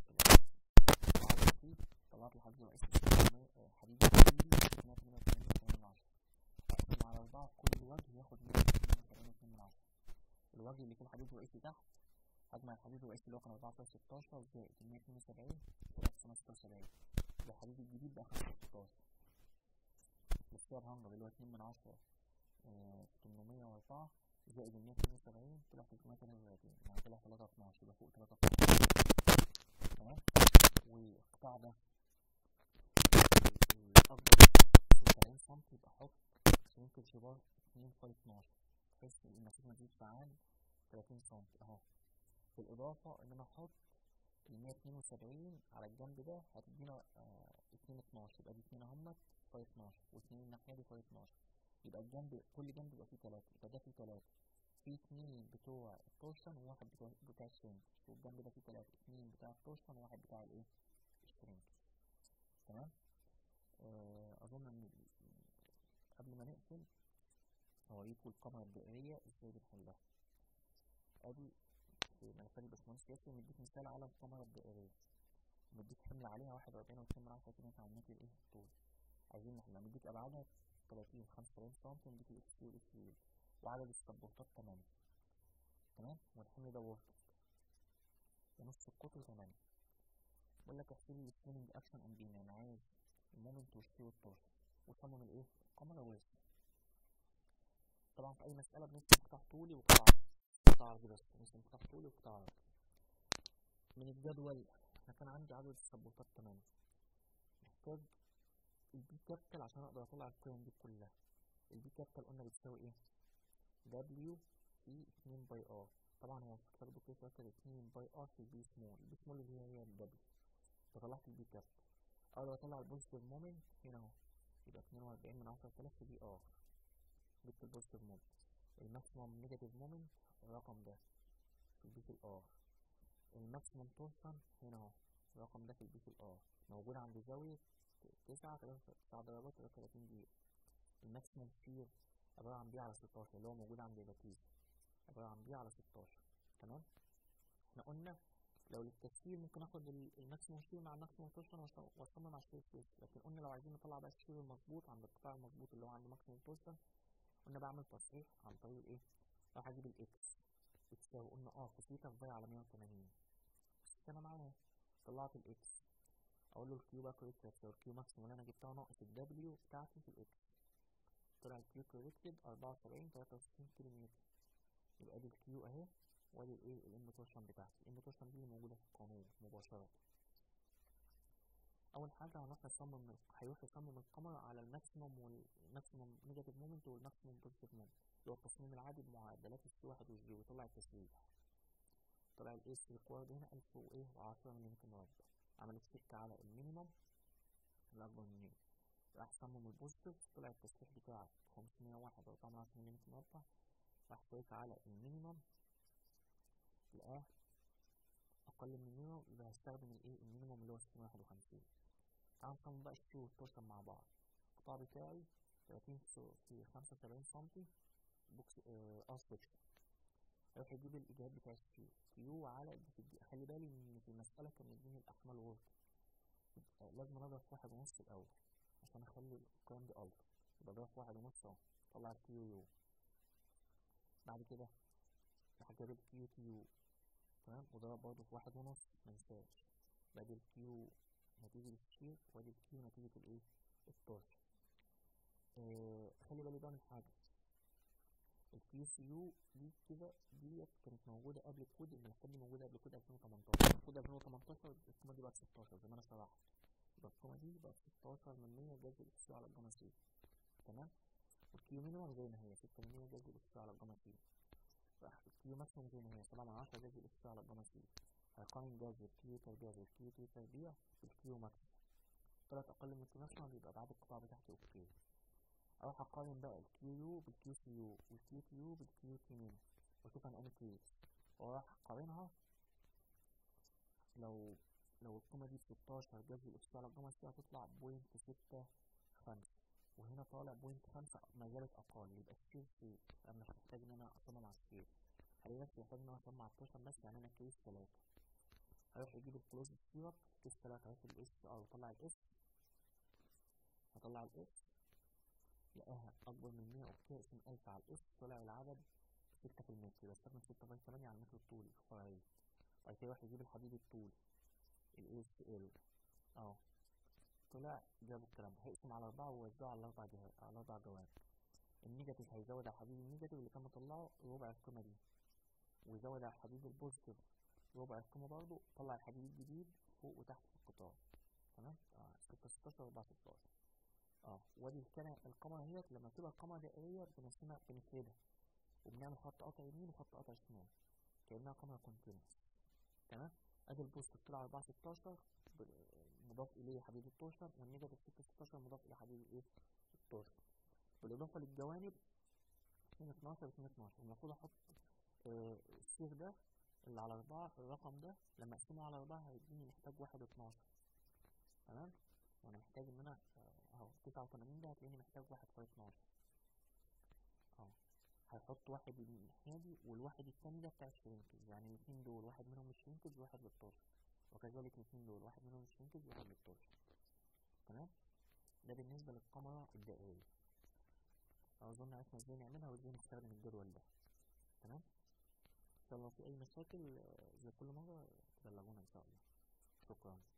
فيه طلعت الحديد الرئيسي حديد الطولي 188 عشرة أقسم على أربعة كل وجه ياخد 188 من عشرة الوجه اللي فيه الحديد الرئيسي تحت هجمع الحديد الرئيسي اللي هو كان 14 16 زائد 172 طلعت 75 يبقى الحديد الجديد بقى 16 بالسعر هنجر اللي هو 2 من 10 804 زائد 172 طلع 332 يعني طلع 3 12 يبقى فوق 3 12 تمام والقطاع ده الأكبر 70 سم يبقى أحط سمك الشبار 2 في 12 بحيث المسافة ما تزيدش عن 30 سم أهو بالإضافة إن أنا أحط ال 172 على الجنب ده هتدينا آه 2 12 يبقى دي 2 اهمت في 12 و2 الناحية دي في 12 يبقى الجنب كل جنب يبقى فيه 3 يبقى ده فيه 3 في اتنين بتوع التورشن وواحد بتوع بتاع الشرينك والجنب ده فيه تلاتة اتنين بتاع التورشن وواحد بتاع الايه الشرينك تمام آه اظن ان قبل ما نقفل هوريكم القمرة الدائرية ازاي بنحلها ادي في ملفات الباشمهندس ياسر مديك مثال على القمرة الدائرية مديك حمل عليها واحد وأربعين واتنين من عشرة كيلو على المتر ايه الطول عايزين نحلها مديك ابعادها تلاتين خمسة وسبعين سم مديك الاكس يو والاكس يو وعدد السبورتات تمانية تمام والحمل ده وورك ونص القطر تمانية بقول لك احسب لي السوينج اكشن اون بيم يعني عايز المومنت والشي والتورشن وصمم الايه القمر ويرس طبعا في اي مسألة بنرسم قطاع طولي وقطاع قطاع عرضي بس بنرسم قطاع طولي وقطاع عرضي من الجدول احنا كان عندي عدد السبورتات تمانية محتاج البي كابيتال عشان اقدر اطلع القيم دي كلها البي كابيتال قلنا بتساوي ايه دبليو في 2 باي ار طبعا هو في الكتاب الدكتور فاكر 2 باي ار في البي سمول البي سمول اللي هي هي الدبليو فطلعت البي كابيتال اقدر اطلع البوزيتيف مومنت هنا اهو يبقى 42 من 10000 في بي ار جبت البوزيتيف مومنت الماكسيموم نيجاتيف مومنت الرقم ده في البي في الار الماكسيموم تورشن هنا اهو الرقم ده في البي في الار موجود عند زاوية تسعة تسعة درجات تلاتة وتلاتين دقيقة الماكسيموم شير عبارة عن بي على ستاشر اللي هو موجود عند الباتيز عبارة عن بي على ستاشر تمام احنا قلنا لو للتسهيل ممكن اخد الماكسيموم شير مع الماكسيموم تورشن واصمم على الشير سبيس لكن قلنا لو عايزين نطلع بقى الشير المظبوط عند القطاع المظبوط اللي هو عند ماكسيموم تورشن قلنا بعمل تصحيح عن طريق الايه راح اجيب الاكس بتساوي قلنا اه في سيتا في على 180 بس انا معايا طلعت الاكس اقول له الكيو بقى كوريكت هتساوي الكيو ماكسيموم اللي انا جبتها ناقص الدبليو بتاعتي في الاكس طلع الكيو كوريكتد 74 63 كيلو متر يبقى دي الكيو اهي وادي الايه الام تورشن بتاعتي الام تورشن دي اللي موجوده في القانون مباشره اول حاجه هنروح نصمم هيروح يصمم القمر على الماكسيموم والماكسيموم نيجاتيف مومنت والماكسيموم بوزيتيف مومنت اللي هو التصميم العادي بمعدلات السي واحد والجي وطلع التسريح طلع الاس ريكوارد هنا 1000 وايه و10 ملم مربع عملت تشيك على المينيموم الاكبر من مينيموم راح صمم البوزيتيف طلع التسريح بتاعه 501 و4 ملم مربع راح تشيك على المينيموم لقاه اقل من المينيموم يبقى هستخدم الايه المينيموم اللي هو 651 تعال نصمم بقى الشو والتورشن مع بعض القطاع بتاعي 30 في 75 سنتي بوكس اه سكشن هيروح يجيب الاجابات بتاع الشيو كيو على الدي خلي بالي ان في المسألة كان مديني الاحمال وورك لازم اضرب في واحد ونص الاول عشان اخلي القيم دي الفا يبقى اضرب في واحد ونص اهو طلع الكيو يو بعد كده راح جاب الكيو تيو تمام وضرب برضه في واحد ونص منساش بعد الكيو نتيجة الشير وادي الكيو نتيجة الايه التورش آه خلي بالي بقى من حاجة الكيو سي يو دي كده ديت كانت موجودة قبل الكود الملفات دي موجودة قبل الكود 2018 الكود 2018 القيمة دي بقت 16 زي ما انا شرحت يبقى القيمة دي بقت 16 من 100 جذر الاكس على الجاما سي تمام والكيو مينيمم زي ما هي 6 من 100 جذر الاكس على الجاما سي الكيو ماكسيموم زي ما هي سبعة من عشرة جذر الاس على الجاما سي هيقارن جذر الكيو تربيع بالكيو تي تربيع بالكيو ماكسيموم طلعت أقل من الكيو ماكسيموم يبقى أبعاد القطاع بتاعتي أوكي أروح أقارن بقى الكيو يو بالكيو سي يو والكيو تي يو بالكيو تي مين وأشوف أنا أنهي كيس وأروح أقارنها لو لو القيمة دي بستاشر جذر الاس على الجاما سي هتطلع بوينت ستة خمسة وهنا طالع بوينت خمسة ما زالت أقل يبقى السير سيف أنا مش محتاج إن أنا أصمم على السير هلاقي نفسي محتاج إن أنا أصمم على التوشن بس يعني أنا كيس تلاتة هروح يجيب الكلوز سيرب كيس تلاتة هياخد الاس ار وطلع الاس هطلع الاس لقاها أكبر من مية أوكي اقسم ألف على الاس طلع العدد ستة في المتر يبقى استخدم ستة باي تمانية على المتر الطولي فرعي بعد كده يروح يجيب الحديد الطولي ال اس ال اه طلع جابوا الكلام ده هيقسم على أربعة ويوزعه على أربع جهات على أربع جوانب النيجاتيف هيزود على الحديد النيجاتيف اللي كان مطلعه ربع القيمة دي ويزود على الحديد البوزيتيف ربع القيمة برضه طلع الحديد الجديد فوق وتحت في القطاع تمام اه ستة ستاشر أربعة ستاشر اه وادي الكلمة القمرة اهيت لما تبقى القمرة دائرية بنرسمها بنفردها وبنعمل خط قطع يمين وخط قطع شمال كأنها قمرة كونتينوس تمام ادي البوست طلع أربعة ستاشر مضاف إليه حديد التوشر والنيجاتيف ستة ستاشر مضاف إلى حديد الإيه التوشر بالإضافة للجوانب اتنين اتناشر اتنين اتناشر المفروض أحط آه السير ده اللي على أربعة الرقم ده لما أقسمه على أربعة هيديني محتاج واحد اتناشر تمام وأنا محتاج إن أنا أهو تسعة وتمانين ده هتلاقيني محتاج واحد في اتناشر أهو هيحط واحد الناحية دي والواحد التاني ده بتاع الشرينكز يعني الاتنين دول واحد منهم الشرينكز وواحد للتوشر وكذلك الاتنين دول واحد منهم الشرينكز وواحد للتوشر تمام ده بالنسبة للقمرة الدائرية أظن عرفنا ازاي نعملها وازاي نستخدم الجدول ده تمام إن شاء الله في أي مشاكل زي كل مرة تبلغونا إن شاء الله شكرا